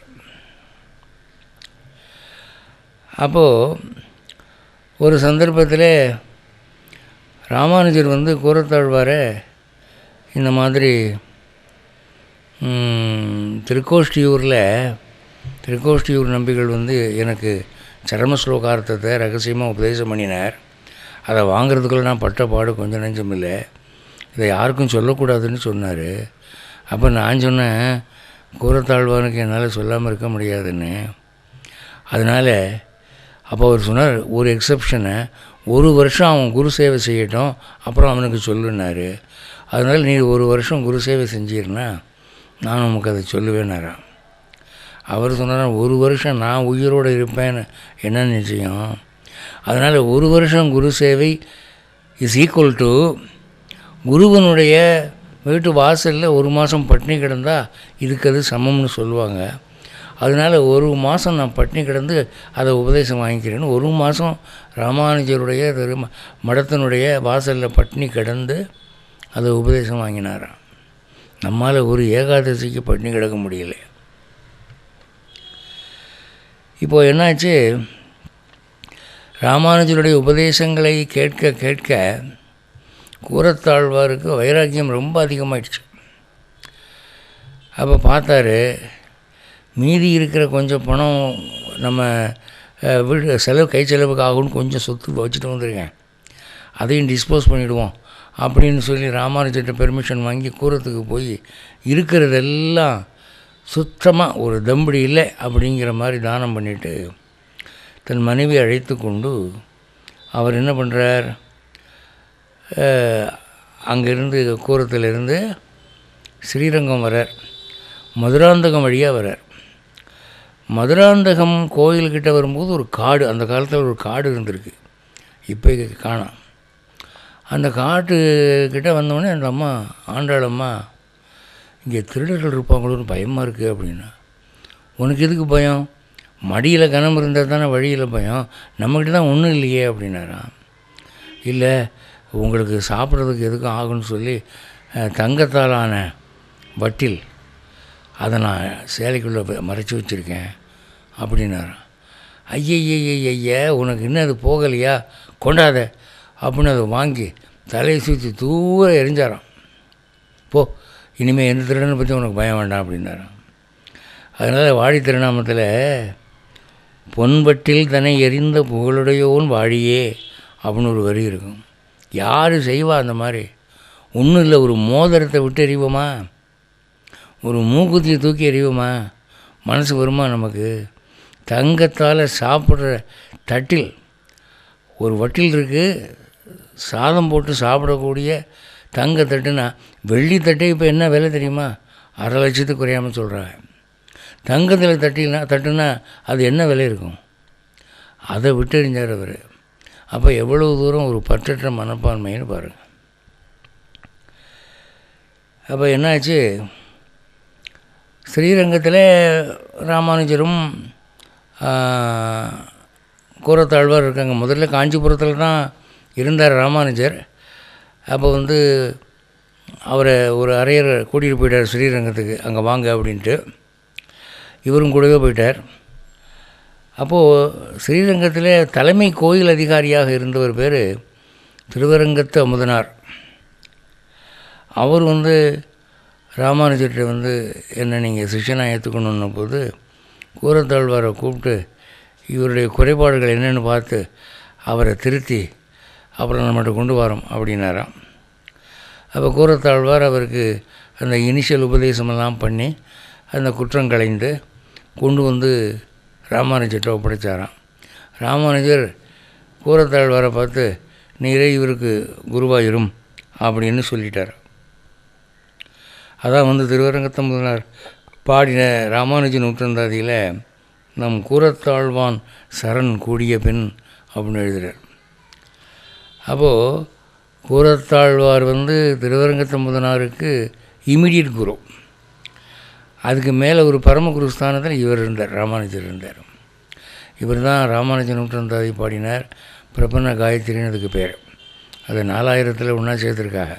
அப்போது ஒரு சந்தர்ப்பத்தில் ராமானுஜர் வந்து கூரத்தாழ்வாரை இந்த மாதிரி ம், திருக்கோஷ்டியூரில் திருக்கோஷ்டியூர் நம்பிகள் வந்து எனக்கு சரம ஸ்லோகார்த்தத்தை ரகசியமாக உபதேசம் பண்ணினார் அதை வாங்குறதுக்குள்ள நான் பட்ட பாடு கொஞ்சம் நெஞ்சம் இல்லை இதை யாருக்கும் சொல்லக்கூடாதுன்னு சொன்னார் அப்போ நான் சொன்னேன் கூரத்தாழ்வானுக்கு என்னால் சொல்லாமல் இருக்க முடியாதுன்னு அதனால் அப்போ அவர் சொன்னார் ஒரு எக்ஸப்ஷனை ஒரு வருஷம் அவன் குரு சேவை செய்யட்டும் அப்புறம் அவனுக்கு சொல்லுனாரு அதனால் நீ ஒரு வருஷம் குரு சேவை செஞ்சீர்னா நான் உனக்கு அதை சொல்லுவேனாராம் அவர் சொன்னார் ஒரு வருஷம் நான் உயிரோடு இருப்பேன்னு என்ன நிச்சயம் அதனால் ஒரு வருஷம் குரு சேவை இஸ் ஈக்குவல் டு குருவனுடைய வீட்டு வாசலில் ஒரு மாதம் பட்டினி கிடந்தா இதுக்கு அது சமம்னு சொல்லுவாங்க அதனால் ஒரு மாதம் நான் பட்டினி கிடந்து அதை உபதேசம் வாங்கிக்கிறேன்னு ஒரு மாதம் ராமானுஜருடைய திரு மடத்தினுடைய வாசலில் பட்டினி கிடந்து அதை உபதேசம் வாங்கினாராம் நம்மால் ஒரு ஏகாதசிக்கு பட்டினி கிடக்க முடியல இப்போது என்னாச்சு ராமானுஜருடைய உபதேசங்களை கேட்க கேட்க கூரத்தாழ்வாருக்கு வைராக்கியம் ரொம்ப அதிகமாயிடுச்சு அப்போ பார்த்தாரு மீதி இருக்கிற கொஞ்சம் பணம் நம்ம அஹ், வீடு செலவு கை செலவுக்கு ஆகும்னு கொஞ்சம் சொத்து வச்சுட்டு வந்திருக்கேன் அதையும் டிஸ்போஸ் பண்ணிவிடுவோம் அப்படின்னு சொல்லி ராமானுஜர்கிட்ட பெர்மிஷன் வாங்கி கூரத்துக்கு போய் இருக்கிறதெல்லாம் சுத்தமாக ஒரு தம்படி இல்லை அப்படிங்கிற மாதிரி தானம் பண்ணிவிட்டு தன் மனைவி அழைத்து கொண்டு அவர் என்ன பண்ணுறார் அங்கேருந்து கூரத்திலிருந்து ஸ்ரீரங்கம் வரார் மதுராந்தகம் வழியாக வரார் மதுராந்தகம் கோயில்கிட்ட வரும்போது ஒரு காடு அந்த காலத்தில் ஒரு காடு இருந்திருக்கு இப்போ காணோம் அந்த காட்டுக்கிட்ட வந்தோடனே அந்த அம்மா ஆண்டாள் அம்மா இங்கே திருடர்கள் இருப்பாங்களோன்னு பயமாக இருக்குது அப்படின்னா உனக்கு எதுக்கு பயம் மடியில் கனம் இருந்தால் தானே வழியில் பயம் நம்மக்கிட்ட தான் ஒன்றும் இல்லையே அப்படின்னாராம் இல்லை உங்களுக்கு சாப்பிட்றதுக்கு எதுக்கும் ஆகும்னு சொல்லி அஹ், தங்கத்தாலான வட்டில் அதை நான் சேலைக்குள்ளே வ- மறைச்சி வச்சுருக்கேன் அப்படின்னாராம் ஐயய்யய்ய உனக்கு இன்னும் அது போகலையா கொண்டாத அப்படின்னு அதை வாங்கி தலையை சுற்றி தூர எரிஞ்சாராம் போ இனிமேல் எந்த திருடனை பற்றி உனக்கு பயம் வேண்டாம் அப்படின்னாராம் அதனால் வாழி திருநாமத்தில் பொன்பட்டில் தன்னை எரிந்த புகழுடையோன் வாழியே அப்படின்னு ஒரு வரி இருக்கும் யார் செய்வா அந்த மாதிரி ஒன்றும் இல்லை ஒரு மோதிரத்தை விட்டு எறிவோமா ஒரு மூக்குத்தியை தூக்கி எறிவோமா மனசு வருமா நமக்கு தங்கத்தால் சாப்பிட்ற தட்டில் ஒரு வட்டில் இருக்குது சாதம் போட்டு சாப்பிடக்கூடிய தங்க தட்டுனா வெள்ளி தட்டு இப்போ என்ன விலை தெரியுமா அரை லட்சத்துக்கு குறையாமல் சொல்கிறாங்க தங்கத்தில் தட்டினா தட்டுனா அது என்ன விலை இருக்கும் அதை விட்டெறிஞ்சார் அவர் அப்போ எவ்வளவு தூரம் ஒரு பற்றற்ற மனப்பான்மைன்னு பாருங்கள் அப்போ என்னாச்சு ஸ்ரீரங்கத்தில் ராமானுஜரும் கூரத்தாழ்வார் இருக்காங்க முதல்ல காஞ்சிபுரத்தில் தான் இருந்தார் ராமானுஜர் அப்போ வந்து அவரை ஒரு அரையர் கூட்டிகிட்டு போயிட்டார் ஸ்ரீரங்கத்துக்கு அங்கே வாங்க அப்படின்ட்டு இவரும் கூடவே போயிட்டார் அப்போது ஸ்ரீரங்கத்தில் தலைமை கோயில் அதிகாரியாக இருந்தவர் பேர் திருவரங்கத்து அமுதனார் அவர் வந்து ராமானுஜர்கிட்ட வந்து என்ன நீங்கள் சிஷ்யனாக ஏற்றுக்கணுன்ன போது கூரத்தாழ்வாரை கூப்பிட்டு இவருடைய குறைபாடுகள் என்னென்னு பார்த்து அவரை திருத்தி அப்புறம் நம்மகிட்ட கொண்டு வரோம் அப்படின்னாராம் அப்போ கூரத்தாழ்வார் அவருக்கு அந்த இனிஷியல் உபதேசமெல்லாம் பண்ணி அந்த குற்றம் களைந்து கொண்டு வந்து ராமானுஜர்கிட்ட ஒப்படைச்சாராம் ராமானுஜர் கூரத்தாழ்வாரை பார்த்து நீரே இவருக்கு குருவாயிரும் அப்படின்னு சொல்லிட்டார் அதான் வந்து திருவரங்கத்த முதலார் பாடின ராமானுஜ நூற்றந்தாதியில் நம் கூரத்தாழ்வான் சரண் கூடிய பெண் அப்படின்னு எழுதுகிறார் அப்போது கூரத்தாழ்வார் வந்து திருவரங்கத்த முதனாருக்கு இமிடியட் குரு அதுக்கு மேலே ஒரு பரமகுரு ஸ்தானத்தில் இவர் இருந்தார் ராமானுஜர் இருந்தார் இவர் தான் ராமானுஜ நூற்றந்தாதி பாடினார் பிரபன்ன காயத்ரின்னு அதுக்கு பேர் அது நாலாயிரத்தில் ஒன்றா சேர்த்துருக்காங்க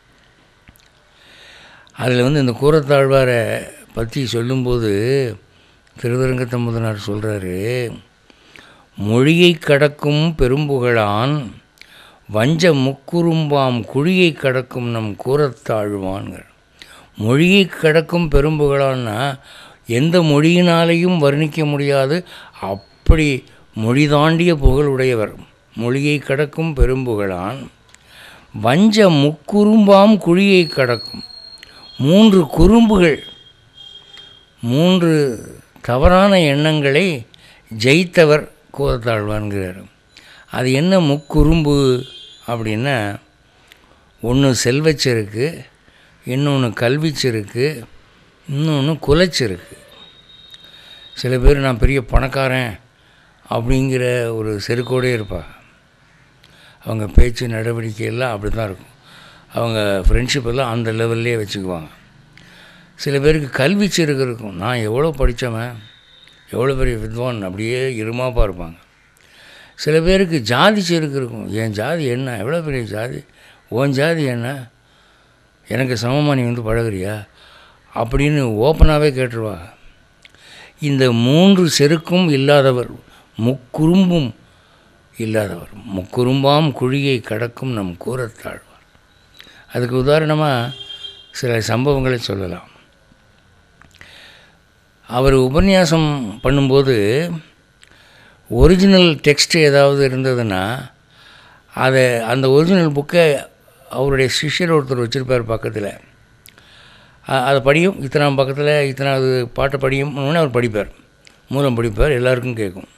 அதில் வந்து இந்த கூரத்தாழ்வாரை பற்றி சொல்லும்போது திருவரங்கத்தம்பதனார் சொல்கிறாரு மொழியை கடக்கும் பெரும்புகழான் வஞ்ச முக்குறும்பாம் குழியை கடக்கும் நம் கூரத்தாழ்வான்கிற மொழியை கடக்கும் பெரும்புகழான்னா எந்த மொழியினாலேயும் வர்ணிக்க முடியாது அப்படி மொழி தாண்டிய புகழ் உடையவர் மொழியை கடக்கும் பெரும்புகழான் வஞ்ச முக்குறும்பாம் குழியை கடக்கும் மூன்று குறும்புகள் மூன்று தவறான எண்ணங்களை ஜெயித்தவர் கூறத்தாழ்வான்கிறார் அது என்ன முக்குறும்பு அப்படின்னா ஒன்று செல்வச்செருக்கு இன்னொன்று கல்விச்செருக்கு இன்னொன்று குலச்செருக்கு சில பேர் நான் பெரிய பணக்காரன் அப்படிங்கிற ஒரு செருக்கோடே இருப்பாங்க அவங்க பேச்சு நடவடிக்கை எல்லாம் அப்படி தான் இருக்கும் அவங்க ஃப்ரெண்ட்ஷிப் எல்லாம் அந்த லெவல்லே வச்சுக்குவாங்க சில பேருக்கு கல்வி செருக்கு இருக்கும் நான் எவ்வளோ படித்தவன் எவ்வளோ பெரிய வித்வான் அப்படியே இருமாப்பாக இருப்பாங்க சில பேருக்கு ஜாதி செருக்கு இருக்கும் என் ஜாதி என்ன எவ்வளோ பெரிய ஜாதி உன் ஜாதி என்ன எனக்கு சமமாக நீ வந்து பழகுறியா அப்படின்னு ஓப்பனாகவே கேட்டுருவாங்க இந்த மூன்று செருக்கும் இல்லாதவர் முக்குறும்பும் இல்லாதவர் முக்குறும்பாம் குழியை கடக்கும் நம் கூறத்தாழ்வார் அதுக்கு உதாரணமாக சில சம்பவங்களை சொல்லலாம் அவர் உபன்யாசம் பண்ணும்போது ஒரிஜினல் டெக்ஸ்ட் ஏதாவது இருந்ததுன்னா அதை அந்த ஒரிஜினல் புக்கை அவருடைய சிஷ்யர் ஒருத்தர் வச்சுருப்பார் பக்கத்தில் அதை படியும் இத்தனாம் பக்கத்தில் இத்தனாவது பாட்டை படியும் அவர் படிப்பார் மூலம் படிப்பார் எல்லாருக்கும் கேட்கும்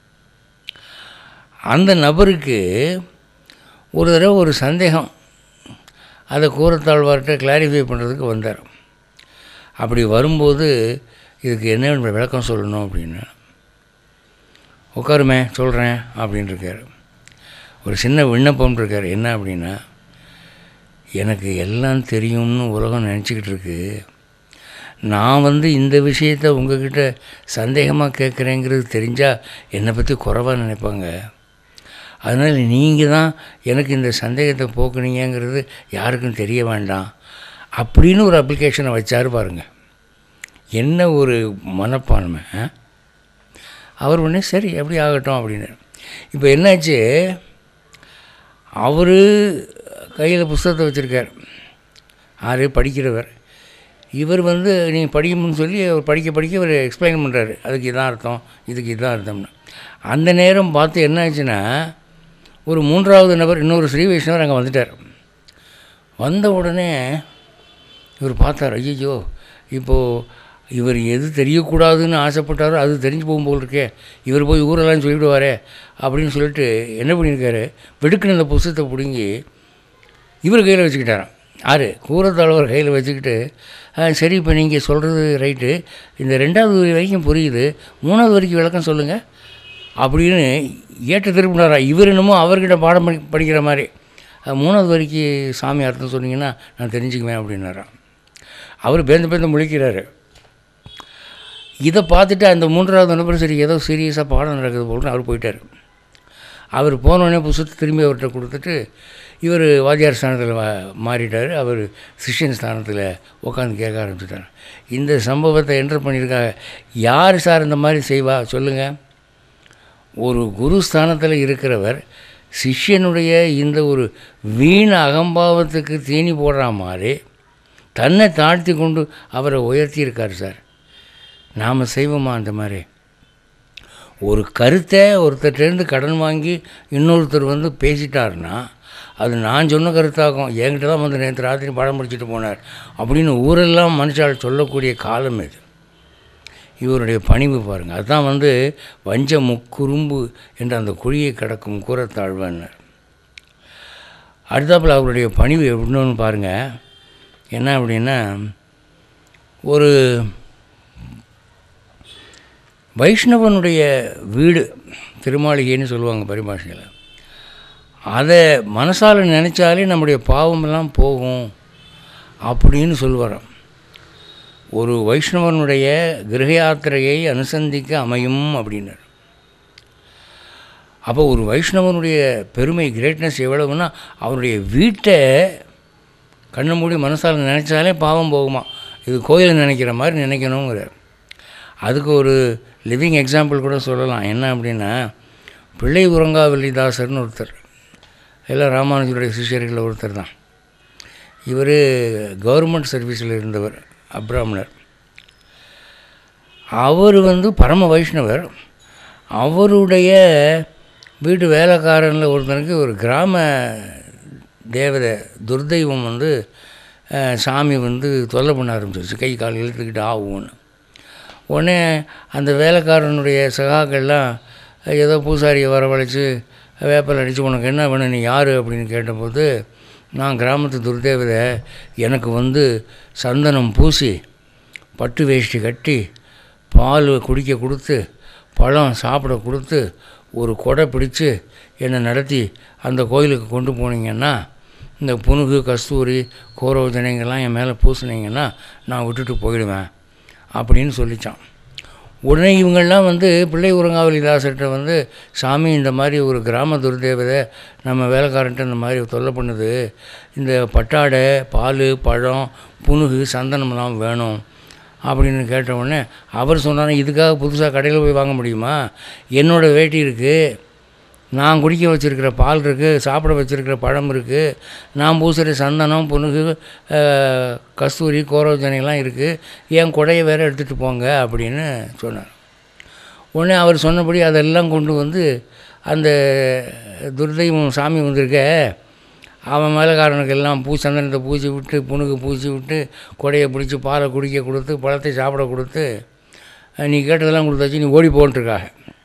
அந்த நபருக்கு ஒரு தடவை ஒரு சந்தேகம் அதை கூறத்தாழ்வார்கிட்ட கிளாரிஃபை பண்ணுறதுக்கு வந்தார் அப்படி வரும்போது இதுக்கு என்ன விளக்கம் சொல்லணும் அப்படின்னு உட்காருமே சொல்கிறேன் அப்படின்னு இருக்கார் ஒரு சின்ன விண்ணப்பம் இருக்கார் என்ன அப்படின்னா எனக்கு எல்லாம் தெரியும்னு உலகம் நினச்சிக்கிட்டு இருக்கு நான் வந்து இந்த விஷயத்த உங்ககிட்ட சந்தேகமாக கேட்குறேங்கிறது தெரிஞ்சால் என்னை பற்றி குறைவாக நினைப்பாங்க அதனால் நீங்கள் தான் எனக்கு இந்த சந்தேகத்தை போக்குனீங்கிறது யாருக்கும் தெரிய வேண்டாம் அப்படின்னு ஒரு அப்ளிகேஷனை வச்சார் பாருங்க என்ன ஒரு மனப்பான்மை அவர் உடனே சரி எப்படி ஆகட்டும் அப்படின்னு இப்போ என்னாச்சு அவர் கையில் புஸ்தகத்தை வச்சுருக்கார் ஆறு படிக்கிறவர் இவர் வந்து நீ படிக்கணும்னு சொல்லி அவர் படிக்க படிக்க அவர் எக்ஸ்பிளைன் பண்ணுறாரு அதுக்கு இதான் அர்த்தம் இதுக்கு இதான் அர்த்தம்னு அந்த நேரம் பார்த்து என்ன ஆச்சுன்னா ஒரு மூன்றாவது நபர் இன்னொரு ஸ்ரீ வைஷ்ணவர் அங்கே வந்துட்டார் வந்த உடனே இவர் பார்த்தார் ஐயோ இப்போது இவர் எது தெரியக்கூடாதுன்னு ஆசைப்பட்டாரோ அது தெரிஞ்சு போகும் போல் இருக்கே இவர் போய் ஊரெல்லாம் சொல்லிவிடுவாரே அப்படின்னு சொல்லிட்டு என்ன பண்ணியிருக்காரு வெடுக்குன்னு அந்த புஸ்தகத்தை பிடுங்கி இவர் கையில் வச்சுக்கிட்டாராம் ஆறு கூரத்தாழ்வர் கையில் வச்சுக்கிட்டு "ஆ, சரி இப்போ நீங்கள் சொல்கிறது ரைட்டு இந்த ரெண்டாவது வரி வரைக்கும் புரியுது மூணாவது வரைக்கும் விளக்கம் சொல்லுங்கள் அப்படின்னு ஏற்ற திருப்பினாரா இவர் என்னமோ அவர்கிட்ட பாடம் படி படிக்கிற மாதிரி "அஹ், மூணாவது வரைக்கு சாமி அர்த்தம் சொன்னீங்கன்னா நான் தெரிஞ்சுக்குவேன் அப்படின்னாராம் அவர் பேந்து பேந்து முழிக்கிறாரு இதை பார்த்துட்டு அந்த மூன்றாவது நபர் சரி ஏதோ சீரியஸாக பாடம் நடக்குது போல்னு அவர் போயிட்டார் அவர் போனோடனே புஸ்தகத்தை திரும்பி அவர்கிட்ட கொடுத்துட்டு இவர் வாத்தியார் ஸ்தானத்தில் மாறிட்டார் அவர் சிஷ்யன் ஸ்தானத்தில் உட்காந்து கேட்க ஆரம்பிச்சிட்டார் இந்த சம்பவத்தை என்டர் பண்ணியிருக்காங்க யார் சார் இந்த மாதிரி செய்வா சொல்லுங்கள் ஒரு குரு ஸ்தானத்தில் இருக்கிறவர் சிஷ்யனுடைய இந்த ஒரு வீண் அகம்பாவத்துக்கு தீனி போடுற மாதிரி தன்னை தாழ்த்தி கொண்டு அவரை உயர்த்தியிருக்கார் சார் நாம் செய்வோமா அந்த மாதிரி ஒரு கருத்தை ஒருத்தர்கிட்டேருந்து கடன் வாங்கி இன்னொருத்தர் வந்து பேசிட்டாருன்னா அது நான் சொன்ன கருத்தாகும் என்கிட்ட தான் வந்து நேற்று ராத்திரி படம் முடிச்சுட்டு போனார் அப்படின்னு ஊரெல்லாம் மனுஷால் சொல்லக்கூடிய காலம் இது இவருடைய பணிவு பாருங்கள் அதுதான் வந்து வஞ்ச முக்குறும்பு என்ற அந்த குழியை கடக்கும் கூறத்தாழ்வன்னர் அடுத்தாப்புல அவருடைய பணிவு எப்படின்னு பாருங்கள் என்ன அப்படின்னா ஒரு வைஷ்ணவனுடைய வீடு திருமாளிகைன்னு சொல்லுவாங்க பரிபாஷையில் அதை மனசால் நினச்சாலே நம்முடைய பாவமெல்லாம் போகும் அப்படின்னு சொல்லுவாராம் ஒரு வைஷ்ணவனுடைய கிரக யாத்திரையை அனுசந்திக்க அமையும் அப்படின்னார் அப்போ ஒரு வைஷ்ணவனுடைய பெருமை கிரேட்னஸ் எவ்வளவுன்னா அவருடைய வீட்டை கண்ணு மூடி மனசால் நினச்சாலே பாவம் போகுமா இது கோயிலை நினைக்கிற மாதிரி நினைக்கணுங்கிறார் அதுக்கு ஒரு லிவிங் எக்ஸாம்பிள் கூட சொல்லலாம் என்ன அப்படின்னா பிள்ளை உறங்காவல்லிதாசர்னு ஒருத்தர் எல்லாம் ராமானுஜருடைய சிஷியர்களில் ஒருத்தர் தான் இவர் கவர்மெண்ட் சர்வீஸில் இருந்தவர் அப்ராமணர் அவர் வந்து பரம வைஷ்ணவர் அவருடைய வீட்டு வேலைக்காரனில் ஒருத்தனுக்கு ஒரு கிராம தேவதை துர்தெய்வம் வந்து அஹ், சாமி வந்து தொல்லை பண்ண ஆரம்பிச்சிருச்சு கை கால் இழுத்துக்கிட்டு ஆகும்னு உடனே அந்த வேலைக்காரனுடைய சகாக்கள்லாம் ஏதோ பூசாரியை வரவழைச்சு வேப்பல் அடித்து உனக்கு என்ன வேணும் நீ யார் அப்படின்னு கேட்டபோது நான் கிராமத்து துர்தேவதை எனக்கு வந்து சந்தனம் பூசி பட்டு வேஷ்டி கட்டி பால் குடிக்க கொடுத்து பழம் சாப்பிட கொடுத்து ஒரு கொடை பிடிச்சு என்னை நடத்தி அந்த கோயிலுக்கு கொண்டு போனீங்கன்னா இந்த புனுகு கஸ்தூரி கோரோஜனைங்கெல்லாம் என் மேலே பூசுனீங்கன்னா நான் விட்டுட்டு போயிடுவேன் அப்படின்னு சொல்லிச்சான் உடனே இவங்கெல்லாம் வந்து பிள்ளை உறங்காவலிதாசர்கிட்ட வந்து சாமி இந்த மாதிரி ஒரு கிராம துர்தேவதை நம்ம வேலைக்காரன்ட்ட இந்த மாதிரி தொல்லை பண்ணுது இந்த பட்டாடை பால் பழம் புனுகு சந்தனம்லாம் வேணும் அப்படின்னு கேட்ட உடனே அவர் சொன்னார் இதுக்காக புதுசாக கடையில் போய் வாங்க முடியுமா என்னோடய வேட்டி இருக்குது நான் குடிக்க வச்சுருக்கிற பால் இருக்குது சாப்பிட வச்சுருக்கிற பழம் இருக்குது நான் பூசுகிற சந்தனம் புனுகு அஹ், கஸ்தூரி கோரோஜனைலாம் இருக்குது என் கொடையை வேற எடுத்துகிட்டு போங்க அப்படின்னு சொன்னார் உடனே அவர் சொன்னபடி அதெல்லாம் கொண்டு வந்து அந்த துர்தெய்வம் சாமி வந்திருக்க அவன் மேலக்காரனுக்கு எல்லாம் பூ சந்தனத்தை பூசி விட்டு புணுக்கு பூசி விட்டு கொடையை பிடிச்சி பாலை குடிக்க கொடுத்து பழத்தை சாப்பிட கொடுத்து அஹ், நீ கேட்டதெல்லாம் கொடுத்தாச்சு நீ ஓடி போன்ட்டுருக்காக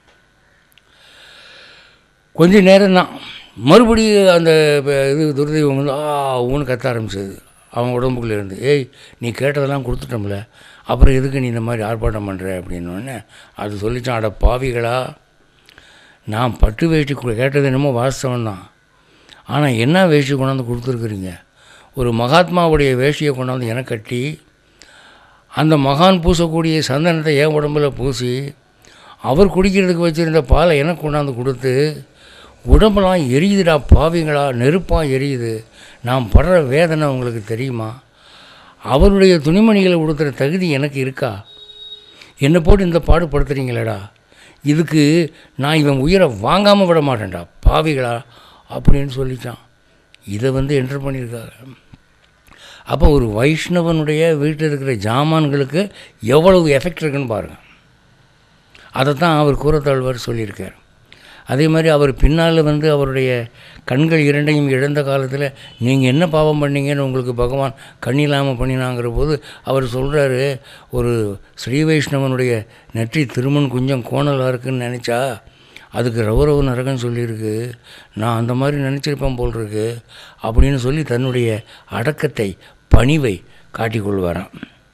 கொஞ்ச நேரம்தான் மறுபடியும் அந்த ப- இது துர்தெய்வம் வந்து ஆ ஊன்னு கத்த ஆரம்பிச்சது அவன் உடம்புக்குள்ள இருந்து ஏய் நீ கேட்டதெல்லாம் கொடுத்துட்டோம்ல அப்புறம் எதுக்கு நீ இந்த மாதிரி ஆர்ப்பாட்டம் பண்ணுற அப்படின்னோடனே அது சொல்லிச்சான் அட பாவிகளா நான் பட்டு வேஷ்டி கு- கேட்டது என்னமோ வாஸ்தவம் தான் ஆனால் என்ன வேஷ்டி கொண்டாந்து கொடுத்துருக்குறீங்க ஒரு மகாத்மாவுடைய வேஷ்டியை கொண்டாந்து எனக்கு கட்டி அந்த மகான் பூசக்கூடிய சந்தனத்தை என் உடம்புல பூசி அவர் குடிக்கிறதுக்கு வச்சுருந்த பாலை எனக்கு கொண்டாந்து கொடுத்து உடம்பெல்லாம் எரியுதுடா பாவிங்களா நெருப்பாக எரியுது நான் படுற வேதனை உங்களுக்கு தெரியுமா அவருடைய துணிமணிகளை உடுத்துகிற தகுதி எனக்கு இருக்கா என்னை போட்டு இந்த பாடுபடுத்துறீங்களேடா இதுக்கு நான் இவன் உயிரை வாங்காமல் விட மாட்டேன்டா பாவிகளா அப்படின்னு சொல்லிட்டான் இதை வந்து என்டர் பண்ணியிருக்காங்க அப்போ ஒரு வைஷ்ணவனுடைய வீட்டில் இருக்கிற ஜாமான்களுக்கு எவ்வளவு எஃபெக்ட் இருக்குன்னு பாருங்கள் அதைத்தான் அவர் கூறத்தாழ்வார் சொல்லியிருக்கார் அதே மாதிரி அவர் பின்னால் வந்து அவருடைய கண்கள் இரண்டையும் இழந்த காலத்தில் நீங்கள் என்ன பாவம் பண்ணீங்கன்னு உங்களுக்கு பகவான் கண் இல்லாமல் பண்ணினாங்கிற போது அவர் சொல்கிறாரு ஒரு ஸ்ரீ வைஷ்ணவனுடைய நெற்றி திருமண் கொஞ்சம் கோணலாக இருக்குன்னு நினச்சா அதுக்கு ரவரவு நரகன் சொல்லியிருக்கு நான் அந்த மாதிரி நினச்சிருப்பேன் போல் இருக்கு அப்படின்னு சொல்லி தன்னுடைய அடக்கத்தை பணிவை காட்டிக்கொள்வாராம்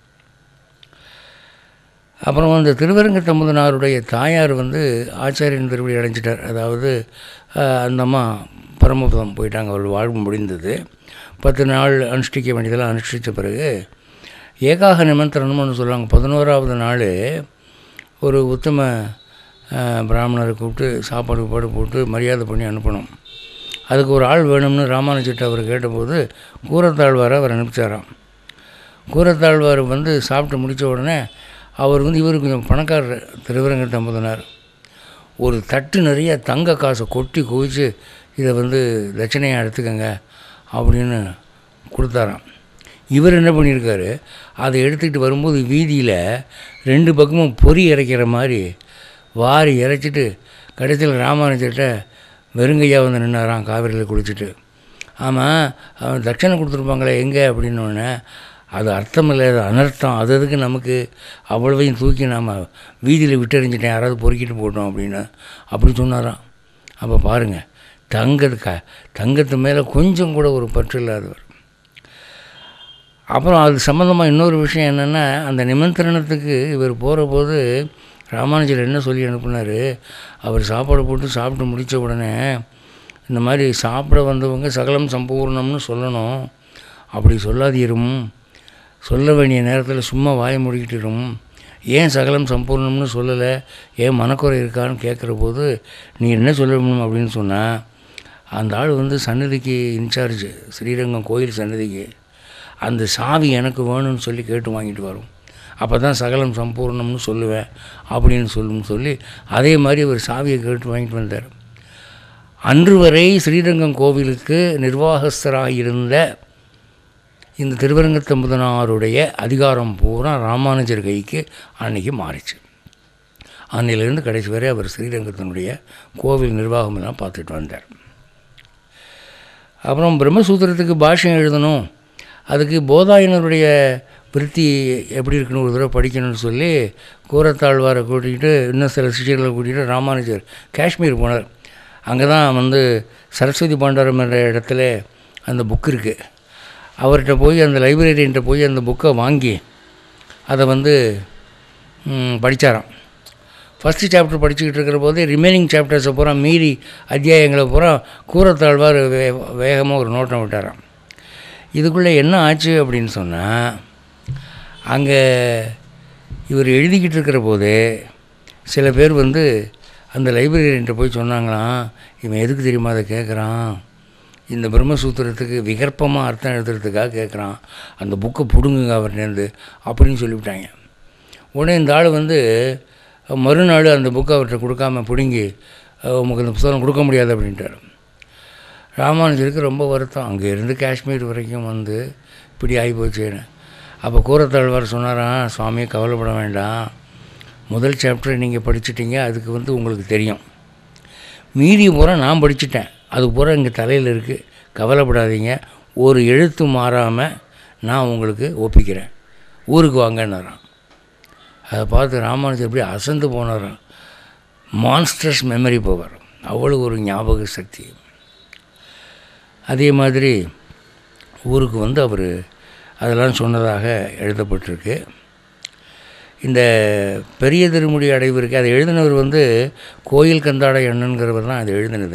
அப்புறம் அந்த திருவரங்க தம்பதனாருடைய தாயார் வந்து ஆச்சாரியன் திருவடி அடைஞ்சிட்டார் அதாவது அஹ், அந்த அம்மா பரமபதம் போயிட்டாங்க அவள் வாழ்வு முடிந்தது பத்து நாள் அனுஷ்டிக்க வேண்டியதெல்லாம் அனுஷ்டித்த பிறகு ஏகாக நிமந்திரணம்னு சொல்லுவாங்க பதினோராவது நாள் ஒரு உத்தம அஹ், பிராமணரை கூப்பிட்டு சாப்பாடு பாடு போட்டு மரியாதை பண்ணி அனுப்பணும் அதுக்கு ஒரு ஆள் வேணும்னு ராமானுஜிட்ட அவர் கேட்டபோது கூரத்தாழ்வாரை அவர் அனுப்பிச்சாராம் கூரத்தாழ்வார் வந்து சாப்பிட்டு முடித்த உடனே அவர் வந்து இவர் கொஞ்சம் பணக்காரர் திருவரங்க தம்பதனார் ஒரு தட்டு நிறைய தங்க காசை கொட்டி குவிச்சு இதை வந்து தட்சணையாக எடுத்துக்கங்க அப்படின்னு கொடுத்தாராம் இவர் என்ன பண்ணியிருக்காரு அதை எடுத்துக்கிட்டு வரும்போது வீதியில் ரெண்டு பக்கமும் பொறி இறைக்கிற மாதிரி வாரி இறைச்சிட்டு கடைசியில் ராமானுஜர்கிட்ட வெறுங்கையா வந்து நின்னாராம் காவிரியில் குளிச்சுட்டு ஆமாம் அவன் தட்சணை கொடுத்துருப்பாங்களே எங்கே அப்படின்னோடனே அது அர்த்தம் இல்லை அது அனர்த்தம் அது அதுக்கு நமக்கு அவ்வளவையும் தூக்கி நாம் வீதியில் விட்டெறிஞ்சிட்டேன் யாராவது பொறுக்கிட்டு போட்டோம் அப்படின்னு அப்படி சொன்னாராம் அப்போ பாருங்கள் தங்கத்து க தங்கத்து மேலே கொஞ்சம் கூட ஒரு பற்று இல்லாதவர் அப்புறம் அது சம்மந்தமாக இன்னொரு விஷயம் என்னென்னா அந்த நிமந்திரணத்துக்கு இவர் போகிற போது ராமானுஜர் என்ன சொல்லி அனுப்புனார் அவர் சாப்பாடு போட்டு சாப்பிட்டு முடித்த உடனே இந்த மாதிரி சாப்பிட வந்தவங்க சகலம் சம்பூர்ணம்னு சொல்லணும் அப்படி சொல்லாதீரும் சொல்ல வேண்டிய நேரத்தில் சும்மா வாய முடிக்கிட்டிரும் ஏன் சகலம் சம்பூர்ணம்னு சொல்லலை ஏன் மனக்குறை இருக்கான்னு கேட்குற போது நீ என்ன சொல்லணும் அப்படின்னு சொன்னால் அந்த ஆள் வந்து சன்னதிக்கு இன்சார்ஜ் ஸ்ரீரங்கம் கோயில் சன்னதிக்கு அந்த சாவி எனக்கு வேணும்னு சொல்லி கேட்டு வாங்கிட்டு வரும் அப்போ தான் சகலம் சம்பூர்ணம்னு சொல்லுவேன் அப்படின்னு சொல்லும் சொல்லி அதே மாதிரி அவர் சாவியை கேட்டு வாங்கிட்டு வந்தார் அன்று வரை ஸ்ரீரங்கம் கோவிலுக்கு நிர்வாகஸ்தராக இருந்த இந்த திருவரங்கத்தம்புதனாருடைய அதிகாரம் பூரா ராமானுஜர் கைக்கு அன்னைக்கு மாறிச்சு அன்னையிலேருந்து கடைசி வரை அவர் ஸ்ரீரங்கத்தினுடைய கோவில் நிர்வாகம் எல்லாம் பார்த்துட்டு வந்தார் அப்புறம் பிரம்மசூத்திரத்துக்கு பாஷ்யம் எழுதணும் அதுக்கு போதாயனருடைய விருத்தி எப்படி இருக்குன்னு ஒரு தடவை படிக்கணும்னு சொல்லி கூரத்தாழ்வாரை கூட்டிகிட்டு இன்னும் சில சிஷியர்களை கூட்டிகிட்டு ராமானுஜர் காஷ்மீர் போனார் அங்கே தான் வந்து சரஸ்வதி பாண்டாரம் என்ற இடத்துல அந்த புக் இருக்குது அவர்கிட்ட போய் அந்த லைப்ரரியன்ட்ட போய் அந்த புக்கை வாங்கி அதை வந்து ம், படிச்சாராம் ஃபஸ்ட்டு சாப்டர் படிச்சுக்கிட்டு இருக்கிற போதே ரிமைனிங் சாப்டர்ஸை பூரா மீறி அத்தியாயங்களை பூரா கூரத்தாழ்வார் வே வேகமாக ஒரு நோட்டம் விட்டாராம் இதுக்குள்ளே என்ன ஆச்சு அப்படின்னு சொன்னால் அங்கே இவர் எழுதிக்கிட்டு இருக்கிற போதே சில பேர் வந்து அந்த லைப்ரரியன்ட்ட போய் சொன்னாங்களாம் இவன் எதுக்கு தெரியுமா அதை கேட்குறான் இந்த பிரம்மசூத்திரத்துக்கு விகற்பமாக அர்த்தம் எழுதுறதுக்காக கேட்குறான் அந்த புக்கை பிடுங்குங்க அவர்கிட்டேருந்து அப்படின்னு சொல்லிவிட்டாங்க உடனே இந்த ஆள் வந்து மறுநாள் அந்த புக்கை அவர்கிட்ட கொடுக்காம பிடுங்கி அஹ், உமக்கு இந்த புத்தகம் கொடுக்க முடியாது அப்படின்ட்டார் ராமானுஜருக்கு ரொம்ப வருத்தம் அங்கே இருந்து காஷ்மீர் வரைக்கும் வந்து இப்படி ஆகி போச்சுன்னு அப்போ கூரத்தாழ்வார் சொன்னாராம் சுவாமி கவலைப்பட வேண்டாம் முதல் சாப்டர் நீங்கள் படிச்சிட்டீங்க அதுக்கு வந்து உங்களுக்கு தெரியும் மீதி பூரா நான் படிச்சிட்டேன் அது பூரா இங்கே தலையில் இருக்குது கவலைப்படாதீங்க ஒரு எழுத்து மாறாமல் நான் உங்களுக்கு ஒப்பிக்கிறேன் ஊருக்கு வாங்கன்னாராம் அதை பார்த்து ராமானுஜர் அப்படியே அசந்து போனாராம் மான்ஸ்டர்ஸ் மெமரி பவர் அவ்வளோ ஒரு ஞாபக சக்தி அதே மாதிரி ஊருக்கு வந்து அவர் அதெல்லாம் சொன்னதாக எழுதப்பட்டிருக்கு இந்த பெரிய திருமுடி அடைவு இருக்கு அதை எழுதினவர் வந்து கோயில் கந்தாட எண்ணன்கிறவர் தான் அதை எழுதினது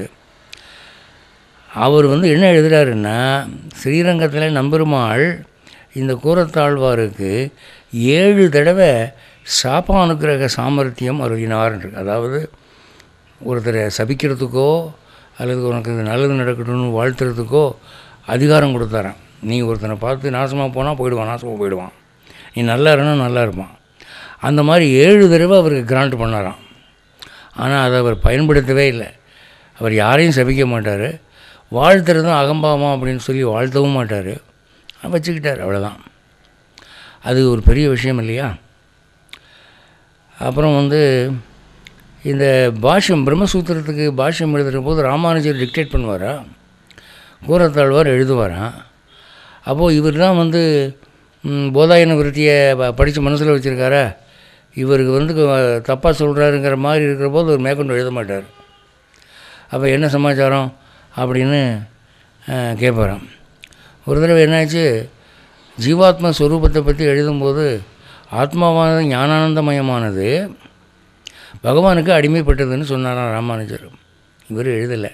அவர் வந்து என்ன எழுதுகிறாருன்னா ஸ்ரீரங்கத்தில் நம்பெருமாள் இந்த கூரத்தாழ்வாருக்கு ஏழு தடவை சாப்பானுக்கிரக சாமர்த்தியம் அருளினார்ன்று அதாவது ஒருத்தரை சபிக்கிறதுக்கோ அல்லது உனக்கு இது நல்லது நடக்கட்டும்னு வாழ்த்துறதுக்கோ அதிகாரம் கொடுத்தாராம் நீ ஒருத்தனை பார்த்து நாசமாக போனால் போயிடுவான் நாசமாக போயிடுவான் நீ நல்லா இருந்தால் நல்லா இருப்பான் அந்த மாதிரி ஏழு தடவை அவருக்கு கிராண்ட் பண்ணாராம் ஆனால் அதை அவர் பயன்படுத்தவே இல்லை அவர் யாரையும் சபிக்க மாட்டார் வாழ்த்துறதும் அகம்பாவம் அப்படின்னு சொல்லி வாழ்த்தவும் மாட்டார் வச்சுக்கிட்டார் அவ்வளோதான் அது ஒரு பெரிய விஷயம் இல்லையா அப்புறம் வந்து இந்த பாஷ்யம் பிரம்மசூத்திரத்துக்கு பாஷ்யம் எழுதுகிற போது ராமானுஜர் டிக்டேட் பண்ணுவாரா கூரத்தாழ்வார் எழுதுவாராம் அப்போது இவர் தான் வந்து ம், போதாயன விருத்தியை படித்து மனசில் வச்சுருக்காரா இவருக்கு வந்து தப்பாக சொல்கிறாருங்கிற மாதிரி இருக்கிற போது ஒரு மேற்கொண்டு எழுத மாட்டார் அப்போ என்ன சமாச்சாரம் அப்படின்னு அஹ், கேட்பாராம் ஒரு தடவை என்னாச்சு ஜீவாத்ம ஸ்வரூபத்தை பற்றி எழுதும்போது ஆத்மாவானது ஞானானந்தமயமானது பகவானுக்கு அடிமைப்பட்டதுன்னு சொன்னாராம் ராமானுஜர் இவர் எழுதலை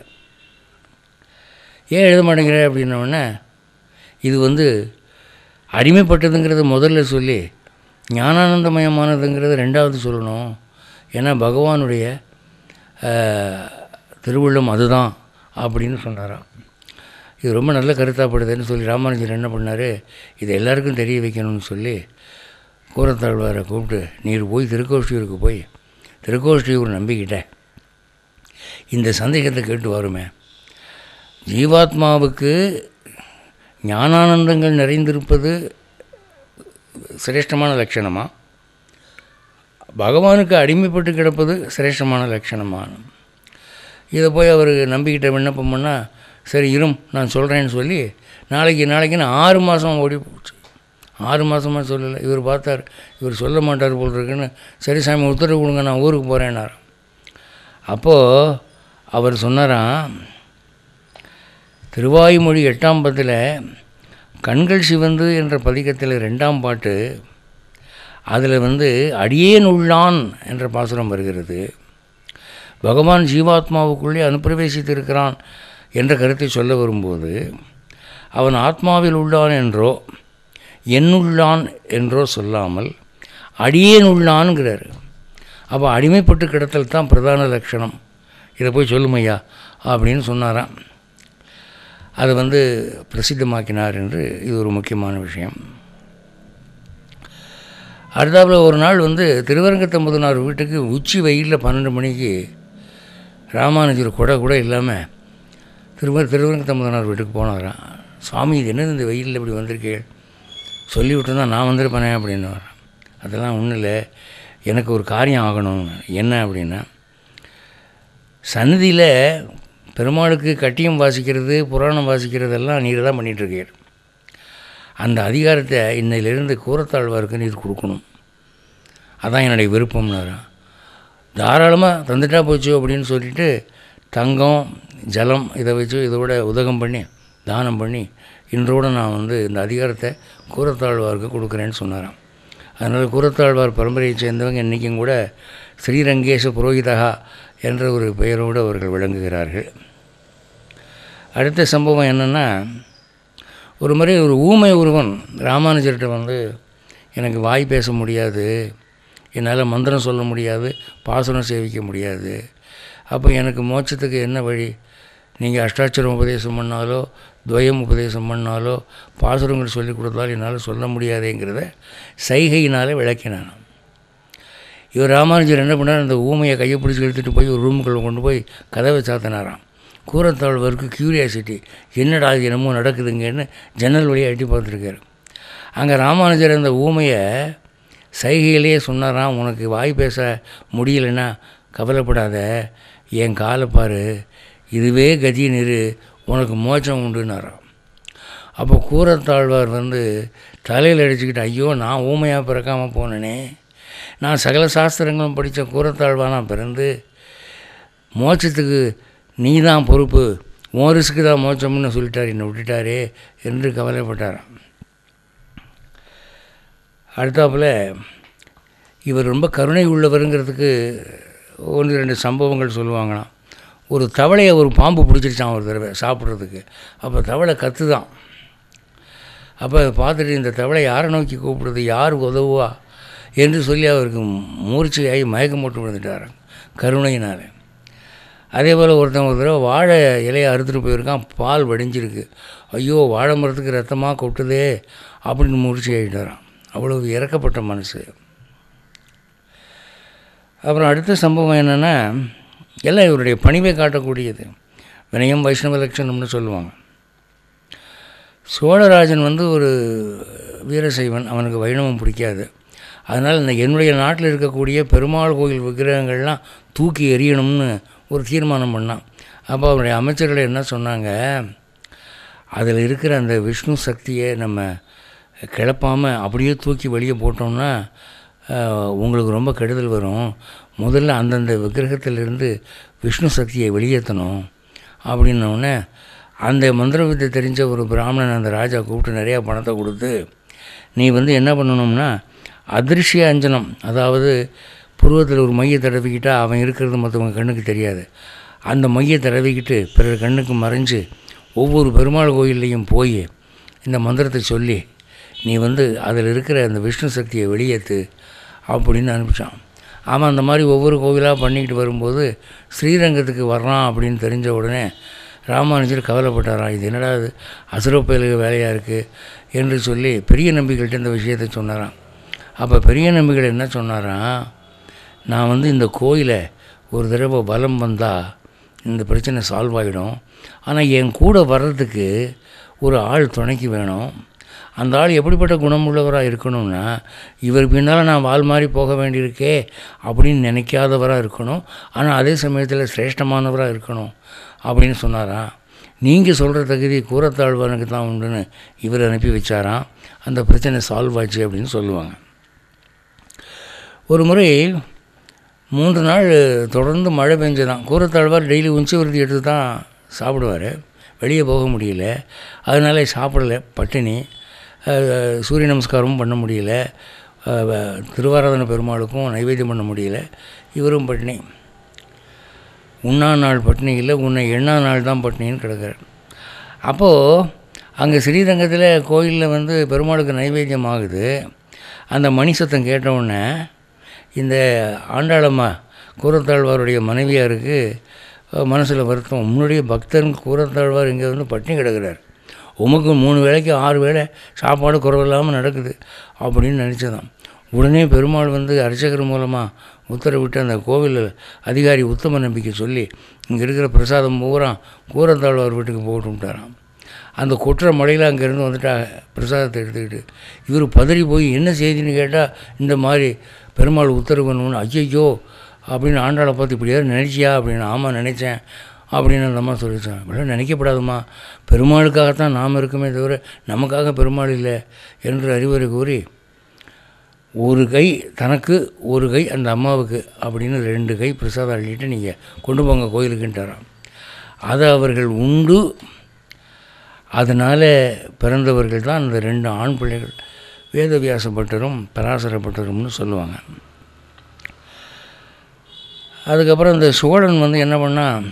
ஏன் எழுத மாட்டேங்கிற அப்படின்னோடனே இது வந்து அடிமைப்பட்டதுங்கிறத முதல்ல சொல்லி ஞானானந்தமயமானதுங்கிறத ரெண்டாவது சொல்லணும் ஏன்னா பகவானுடைய அஹ், திருவுள்ளம் அதுதான் அப்படின்னு சொன்னாராம் இது ரொம்ப நல்ல கருத்தாப்படுதுன்னு சொல்லி ராமானுஜர் என்ன பண்ணார் இது எல்லாருக்கும் தெரிய வைக்கணும்னு சொல்லி கூரத்தாழ்வாரை கூப்பிட்டு நீர் போய் திருக்கோஷ்டியூருக்கு போய் திருக்கோஷ்டியூர் நம்பிக்கிட்ட இந்த சந்தேகத்தை கேட்டு வருமே ஜீவாத்மாவுக்கு ஞானானந்தங்கள் நிறைந்திருப்பது சிரேஷ்டமான லட்சணமா பகவானுக்கு அடிமைப்பட்டு கிடப்பது சிரேஷ்டமான லட்சணமான இதை போய் அவர் நம்பிக்கிட்ட விண்ணப்பம் பண்ணால் சரி இரும் நான் சொல்கிறேன்னு சொல்லி நாளைக்கு நாளைக்குன்னு ஆறு மாதம் ஓடி போச்சு ஆறு மாதமாக சொல்லலை இவர் பார்த்தார் இவர் சொல்ல மாட்டார் போல் இருக்குன்னு சரி சாமி உத்தரவு கொடுங்க நான் ஊருக்கு போகிறேன்னார் அப்போது அவர் சொன்னாராம் திருவாய்மொழி எட்டாம் பத்தில் கண்கள் சிவந்து என்ற பதிகத்தில் ரெண்டாம் பாட்டு அதில் வந்து அடியேன் உள்ளான் என்ற பாசுரம் வருகிறது பகவான் ஜீவாத்மாவுக்குள்ளே அனுப்பிரவேசித்திருக்கிறான் என்ற கருத்தை சொல்ல வரும்போது அவன் ஆத்மாவில் உள்ளான் என்றோ என்னுள்ளான் என்றோ சொல்லாமல் அடியேன் உள்ளான்ங்கிறார் அப்போ அடிமைப்பட்டு கிடத்தல் தான் பிரதான லட்சணம் இதை போய் சொல்லுமையா அப்படின்னு சொன்னாராம் அதை வந்து பிரசித்தமாக்கினார் என்று இது ஒரு முக்கியமான விஷயம் அடுத்தாப்புல ஒரு நாள் வந்து திருவரங்கத்தம்பதுனார் வீட்டுக்கு உச்சி வெயிலில் பன்னெண்டு மணிக்கு ராமானுஜர் கூட கூட இல்லாமல் திரும்ப திருவரங்கத்தம்பதுனார் வீட்டுக்கு போனாராம் சுவாமி இது என்னது இந்த வெயிலில் இப்படி வந்திருக்கேன் சொல்லி விட்டுருந்தா நான் வந்திருப்பேனே அப்படின்னு வர்றேன் அதெல்லாம் ஒன்றும் இல்லை எனக்கு ஒரு காரியம் ஆகணும் என்ன அப்படின்னா சன்னதியில் பெருமாளுக்கு கட்டியம் வாசிக்கிறது புராணம் வாசிக்கிறதெல்லாம் நீர் தான் பண்ணிகிட்ருக்கீர் அந்த அதிகாரத்தை இன்னையிலிருந்து கூரத்தாழ்வாருக்கு நீர் கொடுக்கணும் அதான் என்னுடைய விருப்பம்னாராம் தாராளமாக தந்துட்டா போச்சு அப்படின்னு சொல்லிட்டு தங்கம் ஜலம் இதை வச்சு இதோட உதகம் பண்ணி தானம் பண்ணி இன்றோடு நான் வந்து இந்த அதிகாரத்தை கூரத்தாழ்வாருக்கு கொடுக்குறேன்னு சொன்னாராம் அதனால் கூரத்தாழ்வார் பரம்பரையை சேர்ந்தவங்க இன்றைக்கும் கூட ஸ்ரீரங்கேஷ புரோகிதகா என்ற ஒரு பெயரோடு அவர்கள் விளங்குகிறார்கள் அடுத்த சம்பவம் என்னென்னா ஒரு முறை ஒரு ஊமை ஒருவன் ராமானுஜர்கிட்ட வந்து எனக்கு வாய் பேச முடியாது என்னால் மந்திரம் சொல்ல முடியாது பாசனம் சேவிக்க முடியாது அப்போ எனக்கு மோட்சத்துக்கு என்ன வழி நீங்கள் அஷ்டாட்சரம் உபதேசம் பண்ணாலோ துவயம் உபதேசம் பண்ணாலோ பாசுரங்கள் சொல்லிக் கொடுத்தாலும் என்னால் சொல்ல முடியாதேங்கிறத சைகையினால் விளக்கினான் இவர் ராமானுஜர் என்ன பண்ணார் அந்த ஊமையை கையை பிடிச்சி இழுத்துட்டு போய் ஒரு ரூமுக்குள்ளே கொண்டு போய் கதவை சாத்தினாராம் கூரத்தாழ்வருக்கு க்யூரியாசிட்டி என்னடா இது என்னமோ நடக்குதுங்கன்னு ஜன்னல் வழியாக எட்டி பார்த்துருக்காரு அங்கே ராமானுஜர் அந்த ஊமையை சைகையிலேயே சொன்னாராம் உனக்கு வாய் பேச முடியலன்னா கவலைப்படாத என் காலை பாரு இதுவே கதி நிறு உனக்கு மோட்சம் உண்டுன்னாராம் அப்போ கூரத்தாழ்வார் வந்து தலையில் அடிச்சுக்கிட்டு ஐயோ நான் ஊமையாக பிறக்காமல் போனேனே நான் சகல சாஸ்திரங்களும் படித்த கூரத்தாழ்வானா பிறந்து மோட்சத்துக்கு நீ தான் பொறுப்பு உன் ரிஸ்க்கு தான் மோட்சம்னு சொல்லிட்டார் என்னை விட்டுட்டாரே என்று கவலைப்பட்டாராம் அடுத்தாப்புல இவர் ரொம்ப கருணை உள்ளவருங்கிறதுக்கு ஒன்று ரெண்டு சம்பவங்கள் சொல்லுவாங்களாம் ஒரு தவளையை ஒரு பாம்பு பிடிச்சிருச்சான் ஒரு தடவை சாப்பிட்றதுக்கு அப்போ தவளை கத்து தான் அப்போ அதை பார்த்துட்டு இந்த தவளை யாரை நோக்கி கூப்பிடுறது யார் உதவுவா என்று சொல்லி அவருக்கு மூர்ச்சையாகி மயக்கம் போட்டு விழுந்துட்டார் கருணையினால் அதே போல் ஒருத்தன் ஒரு தடவை வாழை இலையை அறுத்துட்டு போயிருக்கான் பால் வடிஞ்சிருக்கு ஐயோ வாழை மரத்துக்கு ரத்தமாக கொட்டுதே அப்படின்னு மூர்ச்சி ஆகிட்டாரான் அவ்வளவு இறக்கப்பட்ட மனசு அப்புறம் அடுத்த சம்பவம் என்னென்னா எல்லாம் இவருடைய பணிவை காட்டக்கூடியது வினயம் வைஷ்ணவ லட்சணம்னு சொல்லுவாங்க சோழராஜன் வந்து ஒரு வீரசைவன் அவனுக்கு வைணவம் பிடிக்காது அதனால் இந்த என்னுடைய நாட்டில் இருக்கக்கூடிய பெருமாள் கோயில் விக்கிரகங்கள்லாம் தூக்கி எறியணும்னு ஒரு தீர்மானம் பண்ணான் அப்போ அவருடைய அமைச்சர்கள் என்ன சொன்னாங்க அதில் இருக்கிற அந்த விஷ்ணு சக்தியை நம்ம கிளப்பாமல் அப்படியே தூக்கி வெளியே போட்டோம்னா ஆஹ், உங்களுக்கு ரொம்ப கெடுதல் வரும் முதல்ல அந்தந்த விக்கிரகத்திலிருந்து விஷ்ணு சக்தியை வெளியேற்றணும் அப்படின்னோடனே அந்த மந்திர வித்தை தெரிஞ்ச ஒரு பிராமணன் அந்த ராஜா கூப்பிட்டு நிறையா பணத்தை கொடுத்து நீ வந்து என்ன பண்ணணும்னா அதிர்ஷ்ய அஞ்சனம் அதாவது புருவத்தில் ஒரு மைய தடவிக்கிட்டால் அவன் இருக்கிறது மற்றவங்க கண்ணுக்கு தெரியாது அந்த மைய தடவிக்கிட்டு பிறர் கண்ணுக்கு மறைஞ்சு ஒவ்வொரு பெருமாள் கோயில்லையும் போய் இந்த மந்திரத்தை சொல்லி நீ வந்து அதில் இருக்கிற அந்த விஷ்ணு சக்தியை வெளியேற்று அப்படின்னு அனுப்பிச்சான் அவன் அந்த மாதிரி ஒவ்வொரு கோவிலாக பண்ணிக்கிட்டு வரும்போது ஸ்ரீரங்கத்துக்கு வர்றான் அப்படின்னு தெரிஞ்ச உடனே ராமானுஜர் கவலைப்பட்டாராம் இது என்னடா இது அசுரப்பயலுக்கு வேலையாக இருக்குது என்று சொல்லி பெரிய நம்பிகள்கிட்ட இந்த விஷயத்தை சொன்னாராம் அப்போ பெரிய நம்பிகள் என்ன சொன்னாராம் நான் வந்து இந்த கோயிலை ஒரு தடவை பலம் வந்தால் இந்த பிரச்சனை சால்வ் ஆகிடும் ஆனால் என் கூட வர்றதுக்கு ஒரு ஆள் துணைக்கு வேணும் அந்த ஆள் எப்படிப்பட்ட குணமுள்ளவராக இருக்கணும்னா இவர் பின்னால் நான் வால் மாதிரி போக வேண்டியிருக்கே அப்படின்னு நினைக்காதவராக இருக்கணும் ஆனால் அதே சமயத்தில் சிரேஷ்டமானவராக இருக்கணும் அப்படின்னு சொன்னாராம் நீங்கள் சொல்கிற தகுதி கூறத்தாழ்வானுக்கு தான் உண்டுன்னு இவர் அனுப்பி வச்சாராம் அந்த பிரச்சனை சால்வ் ஆச்சு அப்படின்னு சொல்லுவாங்க ஒரு முறை மூன்று நாள் தொடர்ந்து மழை பெஞ்சதான் கூரத்தாழ்வார் டெய்லி உச்சி விருதி எடுத்து தான் சாப்பிடுவார் வெளியே போக முடியல அதனால சாப்பிடல பட்டினி அஹ், சூரிய நமஸ்காரமும் பண்ண முடியல அஹ், வ- திருவாராதன பெருமாளுக்கும் நைவேத்தியம் பண்ண முடியல இவரும் பட்டினி உண்ணா நாள் பட்டினி இல்லை உன்னை எண்ணா நாள் தான் பட்டினின்னு கிடக்கிறார் அப்போது அங்கே ஸ்ரீரங்கத்தில் கோயிலில் வந்து பெருமாளுக்கு நைவேத்தியம் ஆகுது அந்த மணி சத்தம் கேட்ட உடனே இந்த ஆண்டாளம்மா கூரத்தாழ்வாருடைய மனைவியாருக்கு மனசில் வருத்தம் உன்னுடைய பக்தன் கூரத்தாழ்வார் இங்கே வந்து பட்டினி கிடக்கிறார் உமக்கு மூணு வேளைக்கு ஆறு வேளை சாப்பாடு குறவில்லாமல் நடக்குது அப்படின்னு நினச்சதான் உடனே பெருமாள் வந்து அர்ச்சகர் மூலமாக உத்தரவிட்டு அந்த கோவில் அதிகாரி உத்தம நம்பிக்கை சொல்லி இங்கே இருக்கிற பிரசாதம் பூரா கூரத்தாழ்வார் வீட்டுக்கு போட்டு விட்டாராம் அந்த கொட்டுற மழையில் அங்கேருந்து வந்துட்டாங்க பிரசாதத்தை எடுத்துக்கிட்டு இவர் பதறி போய் என்ன செய்தின்னு கேட்டால் இந்த மாதிரி பெருமாள் உத்தரவு பண்ணணும்னு ஐயையோ அப்படின்னு ஆண்டாளை பார்த்து இப்படியாவது நினைச்சியா அப்படின்னு ஆமாம் நினச்சேன் அப்படின்னு அந்த அம்மா சொல்லிச்சான் இப்படிலாம் நினைக்கப்படாதும்மா பெருமாளுக்காகத்தான் நாம் இருக்குமே தவிர நமக்காக பெருமாள் இல்லை என்று அறிவுரை கூறி ஒரு கை தனக்கு ஒரு கை அந்த அம்மாவுக்கு அப்படின்னு ரெண்டு கை பிரசாதம் அள்ளிட்டு நீங்கள் கொண்டு போங்க கோயிலுக்குன்ட்டாராம் அதை அவர்கள் உண்டு அதனால் பிறந்தவர்கள் தான் அந்த ரெண்டு ஆண் பிள்ளைகள் வேதவியாச பட்டரும் பராசர பட்டரும்னு சொல்லுவாங்க அதுக்கப்புறம் இந்த சோழன் வந்து என்ன பண்ணால்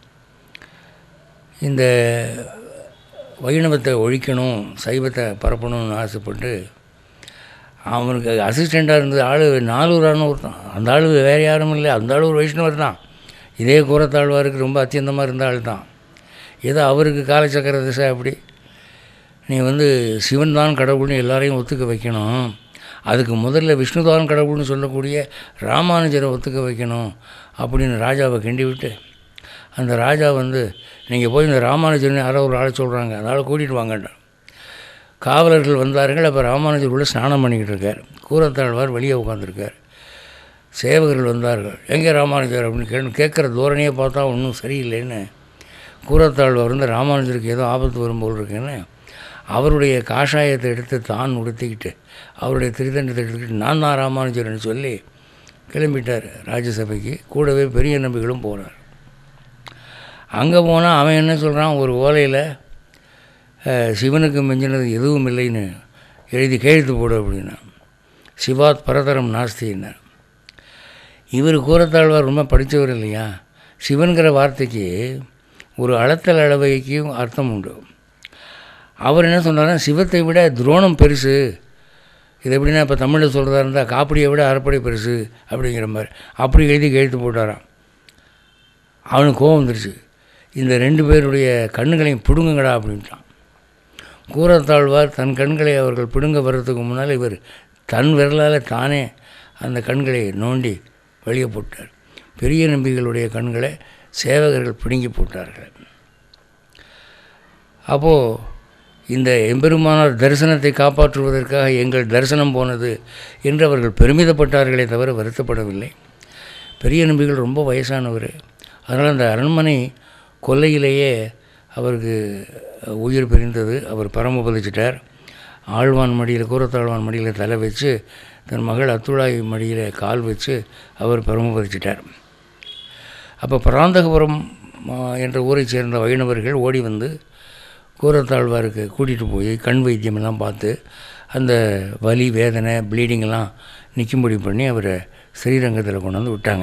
இந்த வைணவத்தை ஒழிக்கணும் சைவத்தை பரப்பணும்னு ஆசைப்பட்டு அவனுக்கு அசிஸ்டண்ட்டாக இருந்தது ஆள் நாலூரான ஒருத்தன் அந்த ஆள் வேறு யாரும் இல்லை அந்த ஆள் ஒரு வைஷ்ணவர் தான் இதே கூரத்தாழ்வாருக்கு ரொம்ப அத்தியந்தமாக இருந்த ஆள் தான் ஏதோ அவருக்கு காலச்சக்கர திசை அப்படி நீ வந்து சிவன் தான் கடவுள்னு எல்லாரையும் ஒத்துக்க வைக்கணும் அதுக்கு முதல்ல விஷ்ணு தான் கடவுள்னு சொல்லக்கூடிய ராமானுஜரை ஒத்துக்க வைக்கணும் அப்படின்னு ராஜாவை கிண்டி விட்டு அந்த ராஜா வந்து நீங்கள் போய் இந்த ராமானுஜர்னு யாரோ ஒரு ஆளை சொல்கிறாங்க அந்த ஆளை கூட்டிகிட்டு வாங்கன்றான் காவலர்கள் வந்தார்கள் அப்போ ராமானுஜர் உள்ள ஸ்நானம் பண்ணிக்கிட்டு இருக்கார் கூரத்தாழ்வார் வெளியே உட்காந்துருக்கார் சேவகர்கள் வந்தார்கள் எங்கே ராமானுஜர் அப்படின்னு கேட்டு கேட்குற தோரணையை பார்த்தா ஒன்றும் சரியில்லைன்னு கூரத்தாழ்வார் வந்து ராமானுஜருக்கு ஏதோ ஆபத்து வரும் போல் இருக்குன்னு அவருடைய காஷாயத்தை எடுத்து தான் உடுத்திக்கிட்டு அவருடைய திருதண்டத்தை எடுத்துக்கிட்டு நான் தான் ராமானுஜர்னு சொல்லி கிளம்பிட்டார் ராஜ்யசபைக்கு கூடவே பெரிய நம்பிகளும் போகிறார் அங்கே போனால் அவன் என்ன சொல்கிறான் ஒரு ஓலையில் அஹ், சிவனுக்கு மிஞ்சினது எதுவும் இல்லைன்னு எழுதி கையெழுத்து போடு அப்படின்னா சிவாத் பரதரம் நாஸ்தின்னார் இவர் கூரத்தாழ்வார் ரொம்ப படித்தவர் இல்லையா சிவன்கிற வார்த்தைக்கு ஒரு அளத்தல் அளவைக்கும் அர்த்தம் உண்டு அவர் என்ன சொன்னார்னா சிவத்தை விட துரோணம் பெருசு இது எப்படின்னா இப்போ தமிழில் சொல்கிறதா இருந்தால் காப்படியை விட அரைப்படை பெருசு அப்படிங்கிற மாதிரி அப்படி எழுதி கையெழுத்து போட்டாராம் அவனுக்கு கோபம் வந்துருச்சு இந்த ரெண்டு பேருடைய கண்ணுகளையும் பிடுங்குங்கடா அப்படின்ட்டான் கூரத்தாழ்வார் தன் கண்களை அவர்கள் பிடுங்க வர்றதுக்கு முன்னால் இவர் தன் விரலால் தானே அந்த கண்களை நோண்டி வெளியே போட்டார் பெரிய நம்பிகளுடைய கண்களை சேவகர்கள் பிடுங்கி போட்டார்கள் அப்போது இந்த எம்பெருமானார் தரிசனத்தை காப்பாற்றுவதற்காக எங்கள் தரிசனம் போனது என்று அவர்கள் பெருமிதப்பட்டார்களே தவிர வருத்தப்படவில்லை பெரிய நம்பிகள் ரொம்ப வயசானவர் அதனால் அந்த அரண்மனை கொல்லையிலேயே அவருக்கு உயிர் பிரிந்தது அவர் பரமபதிச்சிட்டார் ஆழ்வான் மடியில் கூரத்தாழ்வான் மடியில் தலை வச்சு தன் மகள் அத்துழாய் மடியில் கால் வச்சு அவர் பரமபதிச்சிட்டார் அப்போ பராந்தகபுரம் ஆ, என்ற ஊரைச் சேர்ந்த வைணவர்கள் ஓடி வந்து கூரத்தாழ்வாருக்கு கூட்டிகிட்டு போய் கண் வைத்தியமெல்லாம் பார்த்து அந்த வலி வேதனை ப்ளீடிங் எல்லாம் நிற்கும்படி பண்ணி அவரை ஸ்ரீரங்கத்தில் கொண்டு வந்து விட்டாங்க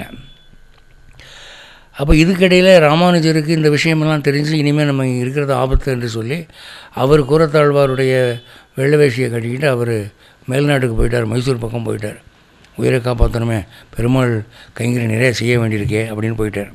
அப்போ இதுக்கிடையில் ராமானுஜருக்கு இந்த விஷயமெல்லாம் தெரிஞ்சு இனிமேல் நம்ம இங்க இருக்கிறது ஆபத்து என்று சொல்லி அவர் கூரத்தாழ்வாருடைய வெள்ளை வேஷியை கட்டிக்கிட்டு அவர் மேல்நாட்டுக்கு போயிட்டார் மைசூர் பக்கம் போயிட்டார் உயிரை காப்பாற்றணுமே பெருமாள் கைங்கரி நிறைய செய்ய வேண்டியிருக்கே அப்படின்னு போயிட்டார்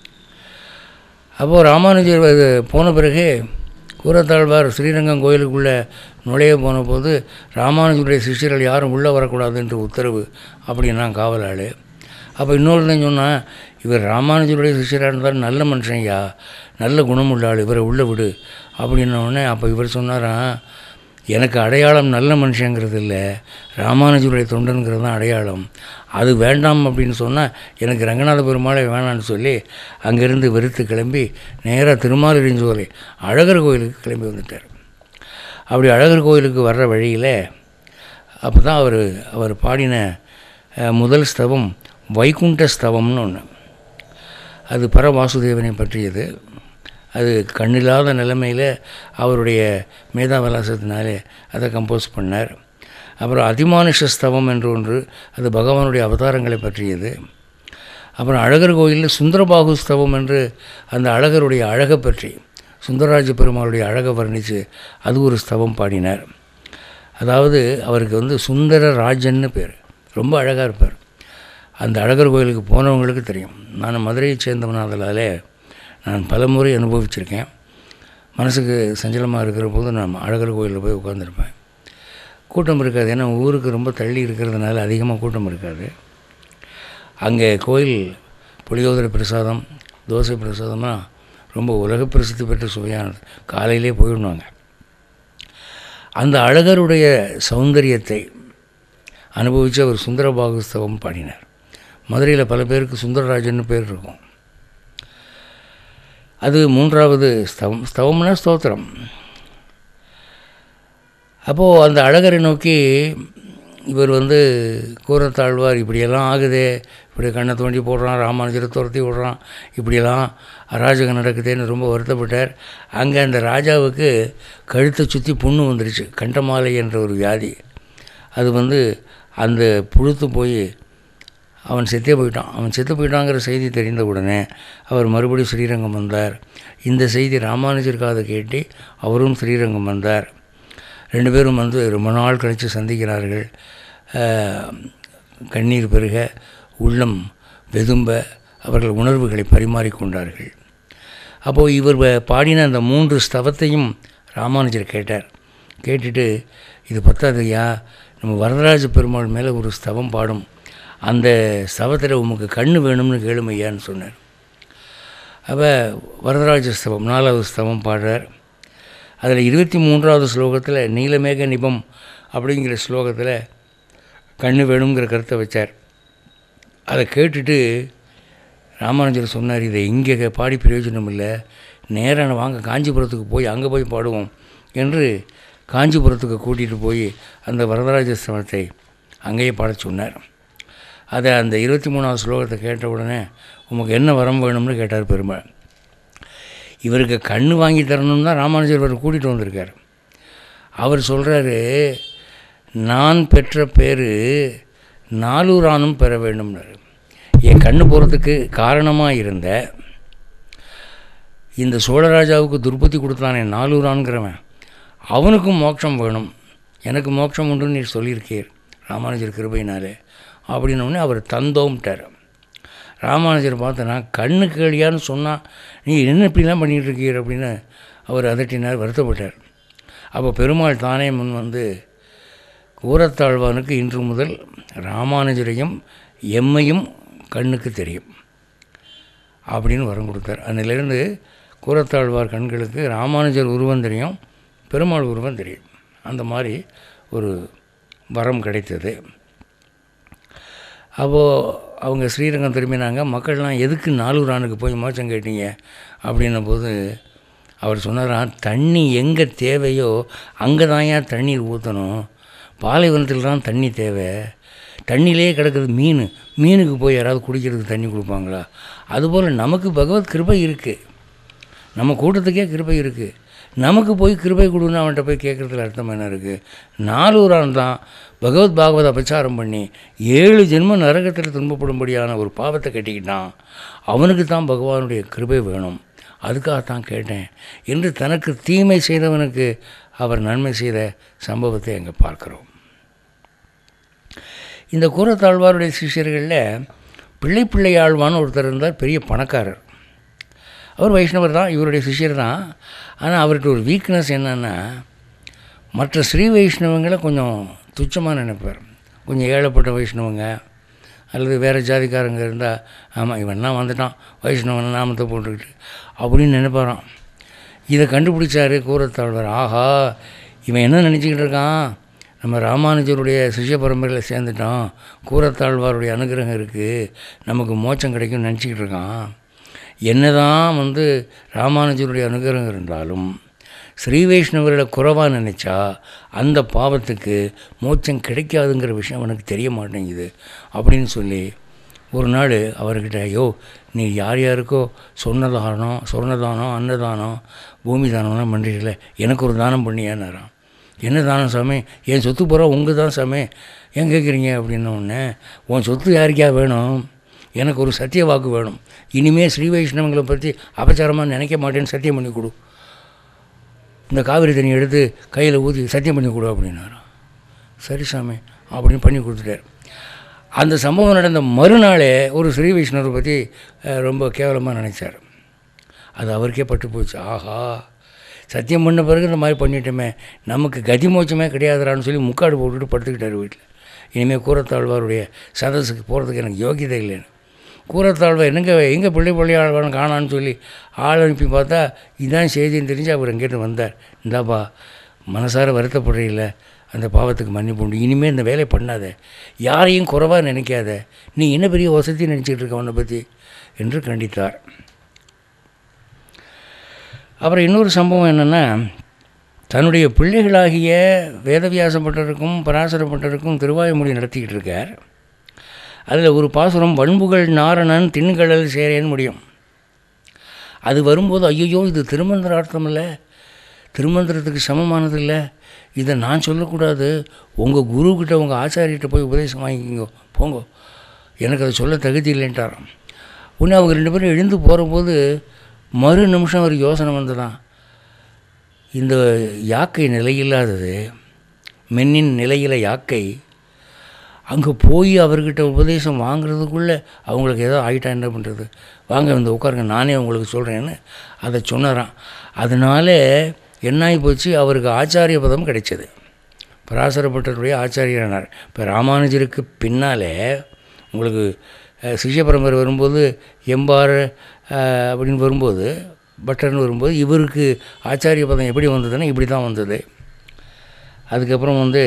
அப்போது ராமானுஜர் அது போன பிறகு கூரத்தாழ்வார் ஸ்ரீரங்கம் கோயிலுக்குள்ளே நுழைய போன போது ராமானுஜருடைய சிஷ்யர்கள் யாரும் உள்ளே வரக்கூடாது என்று உத்தரவு அப்படின்னா காவலாள் அப்போ இன்னொருத்தன் சொன்னால் இவர் ராமானுஜருடைய சிஷ்யராக இருந்தால் நல்ல மனுஷன்யா நல்ல குணமுள்ள ஆள் இவரை உள்ளே விடு அப்படின்ன உடனே அப்போ இவர் சொன்னாராம் எனக்கு அடையாளம் நல்ல மனுஷங்கிறது இல்லை ராமானுஜருடைய தொண்டனுங்கிறது தான் அடையாளம் அது வேண்டாம் அப்படின்னு சொன்னால் எனக்கு ரங்கநாத பெருமாளை வேணான்னு சொல்லி அங்கேருந்து வெறுத்து கிளம்பி நேராக திருமாலிருஞ்சோலை அழகர் கோயிலுக்கு கிளம்பி வந்துட்டார் அப்படி அழகர் கோயிலுக்கு வர்ற வழியில் அப்போ தான் அவர் அவர் பாடின அஹ், முதல் ஸ்தவம் வைகுண்ட ஸ்தவம்னு ஒன்று அது பரவாசுதேவனை பற்றியது அது கண்ணில்லாத நிலைமையில் அவருடைய மேதாவிலாசத்தினாலே அதை கம்போஸ் பண்ணார் அப்புறம் அதிமானுஷ ஸ்தவம் என்று ஒன்று அது பகவானுடைய அவதாரங்களை பற்றியது அப்புறம் அழகர் கோயிலில் சுந்தரபாகு ஸ்தவம் என்று அந்த அழகருடைய அழகை பற்றி சுந்தரராஜ பெருமாளுடைய அழகை வர்ணித்து அது ஒரு ஸ்தவம் பாடினார் அதாவது அவருக்கு வந்து சுந்தர ராஜன்னு பேர் ரொம்ப அழகாக இருப்பார் அந்த அழகர் கோயிலுக்கு போனவங்களுக்கு தெரியும் நான் மதுரையை சேர்ந்தவனாதலாலே நான் பல முறை அனுபவிச்சிருக்கேன் மனசுக்கு சஞ்சலமாக இருக்கிற போது நான் அழகர் கோயிலில் போய் உட்காந்துருப்பேன் கூட்டம் இருக்காது ஏன்னா ஊருக்கு ரொம்ப தள்ளி இருக்கிறதுனால அதிகமாக கூட்டம் இருக்காது அங்கே கோயில் புளியோதரை பிரசாதம் தோசை பிரசாதம்லாம் ரொம்ப உலக பிரசித்தி பெற்ற சுவையானது காலையிலே போயிடுவாங்க அந்த அழகருடைய சௌந்தரியத்தை அனுபவித்து அவர் சுந்தரபாகுஸ்தவம் பாடினார் மதுரையில் பல பேருக்கு சுந்தரராஜன்னு பேர் இருக்கும் அது மூன்றாவது ஸ்தவம் ஸ்தவம்னா ஸ்தோத்திரம் அப்போது அந்த அழகரை நோக்கி இவர் வந்து கூரத்தாழ்வார் இப்படியெல்லாம் ஆகுதே இப்படி கண்ணை தோண்டி போடுறான் ராமானுஜரை துரத்தி விடுறான் இப்படியெல்லாம் அராஜகம் நடக்குதேன்னு ரொம்ப வருத்தப்பட்டார் அங்கே அந்த ராஜாவுக்கு கழுத்தை சுற்றி புண்ணு வந்துருச்சு கண்டமாலை என்ற ஒரு வியாதி அது வந்து அந்த புழுத்து போய் அவன் செத்தே போயிட்டான் அவன் செத்து போயிட்டாங்கிற செய்தி தெரிந்த உடனே அவர் மறுபடியும் ஸ்ரீரங்கம் வந்தார் இந்த செய்தி ராமானுஜர் காதை கேட்டு அவரும் ஸ்ரீரங்கம் வந்தார் ரெண்டு பேரும் வந்து ரொம்ப நாள் கழித்து சந்திக்கிறார்கள் அஹ், கண்ணீர் பெருக உள்ளம் வெதும்ப அவர்கள் உணர்வுகளை பரிமாறிக்கொண்டார்கள் அப்போது இவர் வ- பாடின அந்த மூன்று ஸ்தவத்தையும் ராமானுஜர் கேட்டார் கேட்டுட்டு இது பத்தாதையா நம்ம வரதராஜ பெருமாள் மேலே ஒரு ஸ்தவம் பாடும் அந்த ஸ்தவத்தில் உமக்கு கண்ணு வேணும்னு கேளுமையான்னு சொன்னார் அப்போ வரதராஜ ஸ்தவம் நாலாவது ஸ்தவம் பாடுறார் அதில் இருபத்தி மூன்றாவது ஸ்லோகத்தில் நீலமேக நிபம் அப்படிங்கிற ஸ்லோகத்தில் கண்ணு வேணுங்கிற கருத்தை வச்சார் அதை கேட்டுட்டு ராமானுஜர் சொன்னார் இதை இங்கே பாடி பிரயோஜனம் இல்லை நேரான வாங்க காஞ்சிபுரத்துக்கு போய் அங்கே போய் பாடுவோம் என்று காஞ்சிபுரத்துக்கு கூட்டிகிட்டு போய் அந்த வரதராஜ ஸ்தவத்தை அங்கேயே பாடச் சொன்னார் அதை அந்த இருபத்தி மூணாவது ஸ்லோகத்தை கேட்ட உடனே உமக்கு என்ன வரம் வேணும்னு கேட்டார் பெருமாள் இவருக்கு கண்ணு வாங்கி தரணும்னு தான் ராமானுஜர் இவர் கூட்டிகிட்டு வந்திருக்கார் அவர் சொல்கிறாரு நான் பெற்ற பேர் நாலூரானும் பெற வேண்டும்னாரு என் கண்ணு போகிறதுக்கு காரணமாக இருந்த இந்த சோழராஜாவுக்கு துர்பதி கொடுத்தானே நாலூரான்கிறவன் அவனுக்கும் மோட்சம் வேணும் எனக்கு மோட்சம் உண்டுன்னு நீர் சொல்லியிருக்கீர் ராமானுஜர் கிருபையினாலே அப்படின்னோடனே அவர் தந்தோம்ட்டார் ராமானுஜர் பார்த்தனா கண்ணு கேளியான்னு சொன்னால் நீ என்ன இப்படிலாம் பண்ணிகிட்டு இருக்கீர் அப்படின்னு அவர் அதட்டினார் வருத்தப்பட்டார் அப்போ பெருமாள் தானே முன் வந்து கூரத்தாழ்வானுக்கு இன்று முதல் ராமானுஜரையும் எம்மையும் கண்ணுக்கு தெரியும் அப்படின்னு வரம் கொடுத்தார் அதிலிருந்து கூரத்தாழ்வார் கண்களுக்கு ராமானுஜர் உருவம் தெரியும் பெருமாள் உருவம் தெரியும் அந்த மாதிரி ஒரு வரம் கிடைத்தது அப்போது அவங்க ஸ்ரீரங்கம் திரும்பினாங்க மக்கள்லாம் எதுக்கு நாலூரானுக்கு போய் மோச்சம் கேட்டீங்க அப்படின்ன போது அவர் சொன்னாராம் தண்ணி எங்கே தேவையோ அங்கே தான் ஏன் தண்ணீர் ஊற்றணும் பாலைவனத்தில் தான் தண்ணி தேவை தண்ணியிலே கிடக்குது மீன் மீனுக்கு போய் யாராவது குடிக்கிறதுக்கு தண்ணி கொடுப்பாங்களா அதுபோல் நமக்கு பகவத் கிருபை இருக்குது நம்ம கூட்டத்துக்கே கிருபை இருக்குது நமக்கு போய் கிருபை கொடுன்னு அவன்கிட்ட போய் கேட்குறதுல அர்த்தம் என்ன இருக்குது நாலூரான் தான் பகவத் பாகவத அபச்சாரம் பண்ணி ஏழு ஜென்ம நரகத்தில் துன்பப்படும்படியான ஒரு பாவத்தை கட்டிக்கிட்டான் அவனுக்கு தான் பகவானுடைய கிருபை வேணும் அதுக்காகத்தான் கேட்டேன் என்று தனக்கு தீமை செய்தவனுக்கு அவர் நன்மை செய்த சம்பவத்தை அங்கே பார்க்குறோம் இந்த கூரத்தாழ்வாருடைய சிஷ்யர்களில் பிள்ளை பிள்ளை ஆழ்வான்னு ஒருத்தர் இருந்தார் பெரிய பணக்காரர் அவர் வைஷ்ணவர் தான் இவருடைய சிஷ்யர் தான் ஆனால் அவர்கிட்ட ஒரு வீக்னஸ் என்னென்னா மற்ற ஸ்ரீ வைஷ்ணவங்களை கொஞ்சம் துச்சமாக நினைப்பார் கொஞ்சம் ஏழைப்பட்ட வைஷ்ணவங்க அல்லது வேறு ஜாதிக்காரங்க இருந்தால் ஆமாம் இவன்னா வந்துட்டான் வைஷ்ணவன் நாமத்தை போட்டுக்கிட்டு அப்படின்னு நினைப்பாராம் இதை கண்டுபிடிச்சாரு கூரத்தாழ்வார் ஆஹா இவன் என்ன நினச்சிக்கிட்டு இருக்கான் நம்ம ராமானுஜருடைய சிஷ்ய பரம்பரையில் சேர்ந்துட்டோம் கூரத்தாழ்வாருடைய அனுகிரகம் இருக்குது நமக்கு மோட்சம் கிடைக்கும்னு நினச்சிக்கிட்டு இருக்கான் என்னதான் வந்து ராமானுஜருடைய அனுகிரகம் இருந்தாலும் ஸ்ரீ வைஷ்ணவர்களை குறைவாக நினச்சா அந்த பாவத்துக்கு மோட்சம் கிடைக்காதுங்கிற விஷயம் அவனுக்கு தெரிய மாட்டேங்குது அப்படின்னு சொல்லி ஒரு நாள் அவர்கிட்ட ஐயோ நீ யார் யாருக்கோ சொன்னதானம் சொர்ணதானம் அன்னதானம் பூமி தானம்லாம் பண்ணுறீங்களே எனக்கு ஒரு தானம் பண்ணியானாராம் என்ன தானம் சாமி என் சொத்து பூரா உங்கள் தான் சாமி ஏன் கேட்குறீங்க அப்படின்ன உடனே உன் சொத்து யாருக்கா வேணும் எனக்கு ஒரு சத்திய வாக்கு வேணும் இனிமேல் ஸ்ரீ வைஷ்ணவங்களை பற்றி அபச்சாரமாக நினைக்க மாட்டேன்னு சத்தியம் பண்ணி கொடு இந்த காவிரி தண்ணி எடுத்து கையில் ஊற்றி சத்தியம் பண்ணி கொடு அப்படின்னாராம் சரி சாமி அப்படின்னு பண்ணி கொடுத்துட்டார் அந்த சம்பவம் நடந்த மறுநாளே ஒரு ஸ்ரீ வைஷ்ணவரை பற்றி அஹ், ரொம்ப கேவலமாக நினைச்சார் அது அவருக்கே பட்டு போச்சு ஆஹா சத்தியம் பண்ண பிறகு இந்த மாதிரி பண்ணிட்டோமே நமக்கு கதி மோட்சமே கிடையாதுறான்னு சொல்லி முக்காடு போட்டுட்டு படுத்துக்கிட்டார் வீட்டில் இனிமேல் கூரத்தாழ்வாருடைய சதஸுக்கு போகிறதுக்கு எனக்கு யோகியதை இல்லைன்னு கூரத்தாழ்வார் என்னங்க எங்கே பிள்ளை பிள்ளை ஆழ்வான்னு காணான்னு சொல்லி ஆள் அனுப்பி பார்த்தா இதான் செய்தின்னு தெரிஞ்சு அவர் எங்கேருந்து வந்தார் இந்தாப்பா மனசார வருத்தப்படுறீங்கள அந்த பாவத்துக்கு மன்னிப்பு உண்டு இனிமேல் இந்த வேலையை பண்ணாத யாரையும் குறைவாக நினைக்காத நீ என்ன பெரிய வசதி நினச்சிக்கிட்டு இருக்க உன்னை பற்றி என்று கண்டித்தார் அப்புறம் இன்னொரு சம்பவம் என்னென்னா தன்னுடைய பிள்ளைகளாகிய வேதவியாசப்பட்டருக்கும் பராசரப்பட்டருக்கும் திருவாய்மொழி நடத்திக்கிட்டு இருக்கார் அதில் ஒரு பாசுரம் வண்புகள் நாரணன் திண்கடல் சேரேன்னு முடியும் அது வரும்போது ஐயோ இது திருமந்திரார்த்தம் இல்லை திருமந்திரத்துக்கு சமமானது இல்லை இதை நான் சொல்லக்கூடாது உங்கள் குருக்கிட்ட உங்கள் ஆச்சாரியர்கிட்ட போய் உபதேசம் வாங்கிக்கிங்க போங்க எனக்கு அதை சொல்ல தகுதி இல்லைன்ட்டாராம் உடனே அவங்க ரெண்டு பேரும் எழுந்து போகிறபோது மறு நிமிஷம் ஒரு யோசனை வந்ததான் இந்த யாக்கை நிலையில்லாதது மென்னின் நிலையில் யாக்கை அங்கே போய் அவர்கிட்ட உபதேசம் வாங்குறதுக்குள்ளே அவங்களுக்கு ஏதோ ஆகிட்டா என்ன பண்ணுறது வாங்க வந்து உட்காருங்க நானே உங்களுக்கு சொல்கிறேன்னு அதை சொன்னாராம் அதனால என்னாகி போச்சு அவருக்கு ஆச்சாரிய பதம் கிடைச்சது பராசரப்பட்டருடைய ஆச்சாரியரானார் இப்போ ராமானுஜருக்கு பின்னாலே உங்களுக்கு அஹ், சிஷ்ய பரம்பரை வரும்போது எம்பார் அஹ், அப்படின்னு வரும்போது பட்டர்னு வரும்போது இவருக்கு ஆச்சாரிய பதம் எப்படி வந்ததுன்னா இப்படி தான் வந்தது அதுக்கப்புறம் வந்து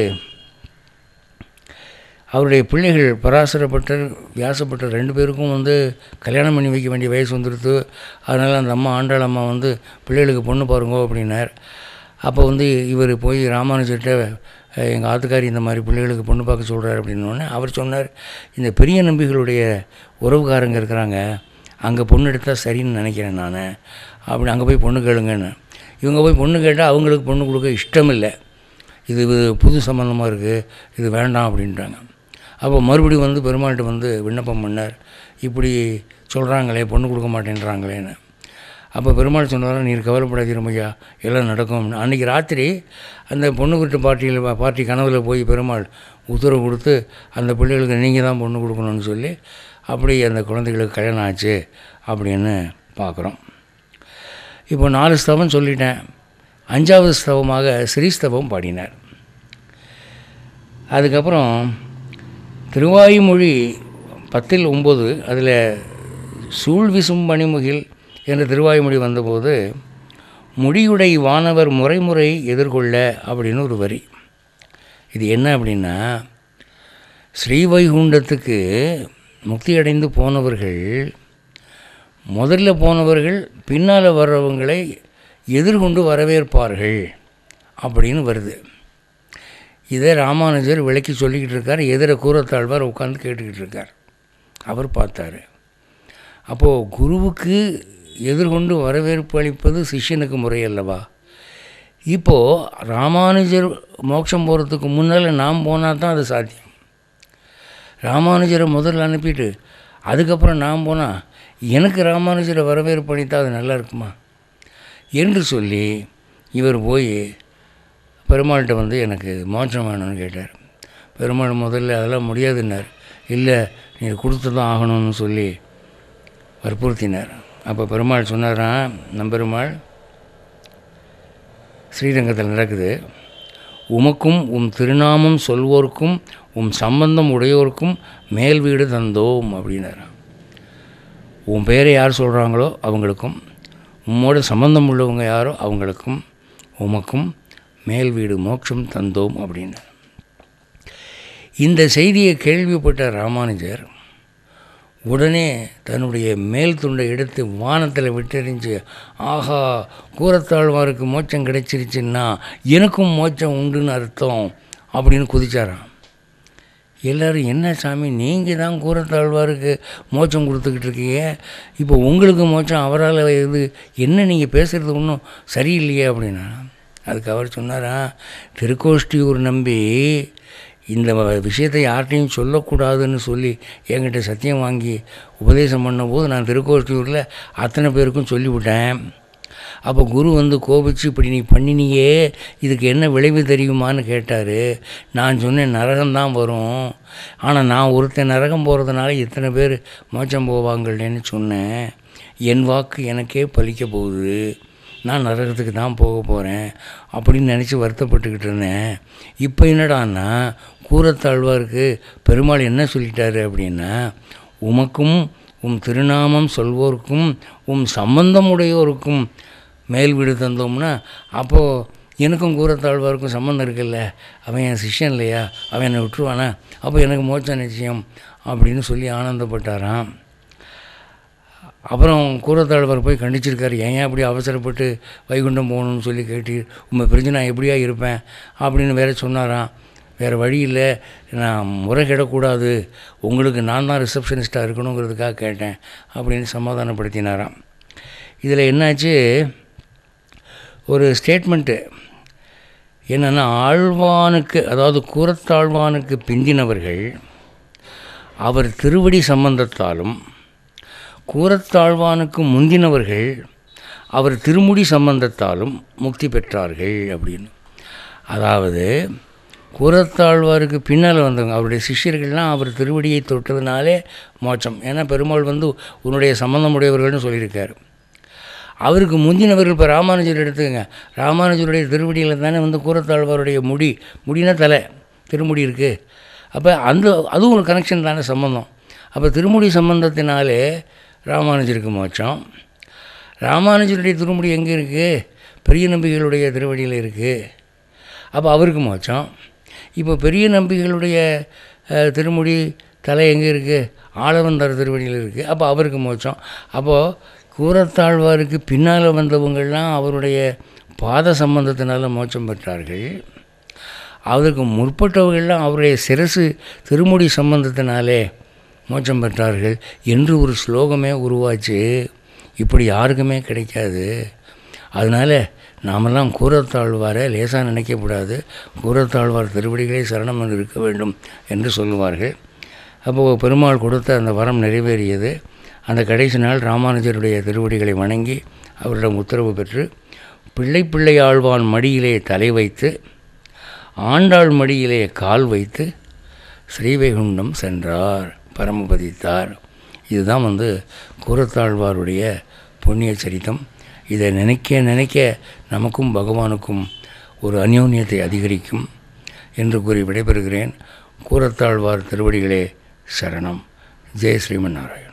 அவருடைய பிள்ளைகள் பராசரப்பட்டர் வியாசப்பட்டர் ரெண்டு பேருக்கும் வந்து கல்யாணம் பண்ணி வைக்க வேண்டிய வயசு வந்துடுது அதனால் அந்த அம்மா ஆண்டாள் அம்மா வந்து பிள்ளைகளுக்கு பொண்ணு பாருங்கோ அப்படின்னார் அப்போ வந்து இவர் போய் ராமானுஜர்கிட்ட எங்கள் ஆத்துக்காரி இந்த மாதிரி பிள்ளைகளுக்கு பொண்ணு பார்க்க சொல்கிறார் அப்படின்னோடனே அவர் சொன்னார் இந்த பெரிய நம்பிகளுடைய உறவுக்காரங்க இருக்கிறாங்க அங்கே பொண்ணு எடுத்தால் சரின்னு நினைக்கிறேன் நான் அப்படி அங்கே போய் பொண்ணு கேளுங்கன்னு இவங்க போய் பொண்ணு கேட்டால் அவங்களுக்கு பொண்ணு கொடுக்க இஷ்டம் இல்லை இது இது புது சம்மந்தமாக இருக்குது இது வேண்டாம் அப்படின்ட்டாங்க அப்போ மறுபடியும் வந்து பெருமாள்கிட்ட வந்து விண்ணப்பம் பண்ணார் இப்படி சொல்கிறாங்களே பொண்ணு கொடுக்க மாட்டேன்றாங்களேன்னு அப்போ பெருமாள் சொன்னாரா நீர் கவலைப்படாதீரும் ஐயா எல்லாம் நடக்கும் அன்றைக்கி ராத்திரி அந்த பொண்ணு வீட்டு பார்ட்டியில் பார்ட்டி கனவில் போய் பெருமாள் உத்தரவு கொடுத்து அந்த பிள்ளைகளுக்கு நீங்கள் தான் பொண்ணு கொடுக்கணும்னு சொல்லி அப்படி அந்த குழந்தைகளுக்கு கல்யாணம் ஆச்சு அப்படின்னு பார்க்குறோம் இப்போ நாலு ஸ்தவம் சொல்லிட்டேன் அஞ்சாவது ஸ்தவமாக ஸ்ரீஸ்தவம் பாடினார் அதுக்கப்புறம் திருவாய்மொழி பத்தில் ஒம்பது அதில் சூழ் விசும் பனிமுகில் என்ற திருவாய்மொழி வந்தபோது முடியுடை வானவர் முறைமுறை எதிர்கொள்ள அப்படின்னு ஒரு வரி இது என்ன அப்படின்னா ஸ்ரீவைகுண்டத்துக்கு முக்தி அடைந்து போனவர்கள் முதல்ல போனவர்கள் பின்னால் வர்றவங்களை எதிர்கொண்டு வரவேற்பார்கள் அப்படின்னு வருது இதை ராமானுஜர் விளக்கி சொல்லிக்கிட்டு இருக்கார் எதிர கூறத்தாழ்வார் உட்காந்து கேட்டுக்கிட்டு இருக்கார் அவர் பார்த்தாரு அப்போது குருவுக்கு எதிர்கொண்டு வரவேற்பு அளிப்பது சிஷ்யனுக்கு முறை அல்லவா இப்போது ராமானுஜர் மோட்சம் போகிறதுக்கு முன்னால் நாம் போனால் தான் அது சாத்தியம் ராமானுஜரை முதல்ல அனுப்பிட்டு அதுக்கப்புறம் நான் போனால் எனக்கு ராமானுஜரை வரவேற்பு அளித்தா அது நல்லா இருக்குமா என்று சொல்லி இவர் போய் பெருமாள்கிட்ட வந்து எனக்கு மோட்சம் வேணும்னு கேட்டார் பெருமாள் முதல்ல அதெல்லாம் முடியாதுன்னார் இல்லை நீ கொடுத்து தான் ஆகணும்னு சொல்லி வற்புறுத்தினார் அப்போ பெருமாள் சொன்னாராம் நம் பெருமாள் ஸ்ரீரங்கத்தில் நடக்குது உமக்கும் உம் திருநாமம் சொல்வோர்க்கும் உம் சம்பந்தம் உடையோருக்கும் மேல் வீடு தந்தோம் அப்படின்னாராம் உன் பேரை யார் சொல்கிறாங்களோ அவங்களுக்கும் உம்மோட சம்பந்தம் உள்ளவங்க யாரோ அவங்களுக்கும் உமக்கும் மேல் வீடு மோட்சம் தந்தோம் அப்படின்னு இந்த செய்தியை கேள்விப்பட்ட ராமானுஜர் உடனே தன்னுடைய மேல் துண்டை எடுத்து வானத்தில் விட்டெறிஞ்சு ஆஹா கூரத்தாழ்வாருக்கு மோட்சம் கிடைச்சிருச்சுன்னா எனக்கும் மோட்சம் உண்டுன்னு அர்த்தம் அப்படின்னு குதிச்சாராம் எல்லோரும் என்ன சாமி நீங்கள் தான் கூரத்தாழ்வாருக்கு மோட்சம் கொடுத்துக்கிட்டு இருக்கீங்க இப்போ உங்களுக்கு மோட்சம் அவரால் இது என்ன நீங்கள் பேசுகிறது ஒன்றும் சரியில்லையே அப்படின்னா அதுக்கு அவர் சொன்னாரா திருக்கோஷ்டியூர் நம்பி இந்த விஷயத்தை யார்கிட்டையும் சொல்லக்கூடாதுன்னு சொல்லி என்கிட்ட சத்தியம் வாங்கி உபதேசம் பண்ணும்போது நான் திருக்கோஷ்டியூரில் அத்தனை பேருக்கும் சொல்லிவிட்டேன் அப்போ குரு வந்து கோபிச்சு இப்படி நீ பண்ணினியே இதுக்கு என்ன விளைவு தெரியுமான்னு கேட்டார் நான் சொன்னேன் நரகம்தான் வரும் ஆனால் நான் ஒருத்தன் நரகம் போகிறதுனால இத்தனை பேர் மோச்சம் போவாங்களேன்னு சொன்னேன் என் வாக்கு எனக்கே பலிக்க போகுது நான் நரகத்துக்கு தான் போக போகிறேன் அப்படின்னு நினச்சி வருத்தப்பட்டுக்கிட்டு இருந்தேன் இப்போ என்னடான்னா கூரத்தாழ்வாருக்கு பெருமாள் என்ன சொல்லிட்டாரு அப்படின்னா உமக்கும் உம் திருநாமம் சொல்வோருக்கும் உம் சம்பந்தம் உடையோருக்கும் மேல் வீடு தந்தோம்னா அப்போது எனக்கும் கூரத்தாழ்வாருக்கும் சம்மந்தம் இருக்குல்ல அவன் என் சிஷ்யன் இல்லையா அவன் என்னை விட்டுருவானா அப்போ எனக்கு மோட்ச நிச்சயம் அப்படின்னு சொல்லி ஆனந்தப்பட்டாராம் அப்புறம் கூரத்தாழ்வார் போய் கண்டிச்சிருக்காரு ஏன் ஏன் அப்படி அவசரப்பட்டு வைகுண்டம் போகணும்னு சொல்லி கேட்டு உண்மை பிரிஞ்சு நான் எப்படியா இருப்பேன் அப்படின்னு வேற சொன்னாராம் வேறு வழி இல்லை நான் முறை கிடக்கூடாது உங்களுக்கு நான் தான் ரிசப்ஷனிஸ்ட்டாக இருக்கணுங்கிறதுக்காக கேட்டேன் அப்படின்னு சமாதானப்படுத்தினாராம் இதில் என்னாச்சு ஒரு ஸ்டேட்மெண்ட்டு என்னென்னா ஆழ்வானுக்கு அதாவது கூரத்தாழ்வானுக்கு பிந்தினவர்கள் அவர் திருவடி சம்பந்தத்தாலும் கூரத்தாழ்வானுக்கு முந்தினவர்கள் அவர் திருமுடி சம்பந்தத்தாலும் முக்தி பெற்றார்கள் அப்படின்னு அதாவது கூரத்தாழ்வாருக்கு பின்னால் வந்தவங்க அவருடைய சிஷ்யர்கள்லாம் அவர் திருவடியை தொட்டதுனாலே மோட்சம் ஏன்னா பெருமாள் வந்து உன்னுடைய சம்பந்தம் உடையவர்கள்னு சொல்லியிருக்காரு அவருக்கு முந்தினவர்கள் இப்போ ராமானுஜர் எடுத்துக்கங்க ராமானுஜருடைய திருவடியில் தானே வந்து கூரத்தாழ்வாருடைய முடி முடினா தலை திருமுடி இருக்குது அப்போ அந்த அதுவும் ஒரு கனெக்ஷன் தானே சம்பந்தம் அப்போ திருமுடி சம்பந்தத்தினாலே ராமானுஜருக்கு மோட்சம் ராமானுஜருடைய திருமுடி எங்கே இருக்குது பெரிய நம்பிகளுடைய திருவடியில் இருக்குது அப்போ அவருக்கு மோட்சம் இப்போ பெரிய நம்பிகளுடைய அஹ், திருமுடி தலை எங்கே இருக்குது ஆளவந்தார் திருவடியில் இருக்குது அப்போ அவருக்கு மோட்சம் அப்போது கூரத்தாழ்வாருக்கு பின்னால் வந்தவங்கள்லாம் அவருடைய பாத சம்பந்தத்தினால மோட்சம் பெற்றார்கள் அதற்கு முற்பட்டவர்கள்லாம் அவருடைய சிரசு திருமுடி சம்பந்தத்தினாலே மோட்சம் பெற்றார்கள் என்று ஒரு ஸ்லோகமே உருவாச்சு இப்படி யாருக்குமே கிடைக்காது அதனால் நாமெல்லாம் கூரத்தாழ்வாரை லேசாக நினைக்கக்கூடாது கூரத்தாழ்வார் திருவடிகளே சரணம் என்று இருக்க வேண்டும் என்று சொல்லுவார்கள் அப்போது பெருமாள் கொடுத்த அந்த வரம் நிறைவேறியது அந்த கடைசி நாள் ராமானுஜருடைய திருவடிகளை வணங்கி அவரிடம் உத்தரவு பெற்று பிள்ளை பிள்ளை ஆழ்வான் மடியிலே தலை வைத்து ஆண்டாள் மடியிலே கால் வைத்து ஸ்ரீவைகுண்டம் சென்றார் பரமபதித்தார் இதுதான் வந்து கூரத்தாழ்வாருடைய புண்ணிய சரித்தம் இதை நினைக்க நினைக்க நமக்கும் பகவானுக்கும் ஒரு அந்யோன்யத்தை அதிகரிக்கும் என்று கூறி விடைபெறுகிறேன் கூரத்தாழ்வார் திருவடிகளே சரணம் ஜெய் ஸ்ரீமன் நாராயணன்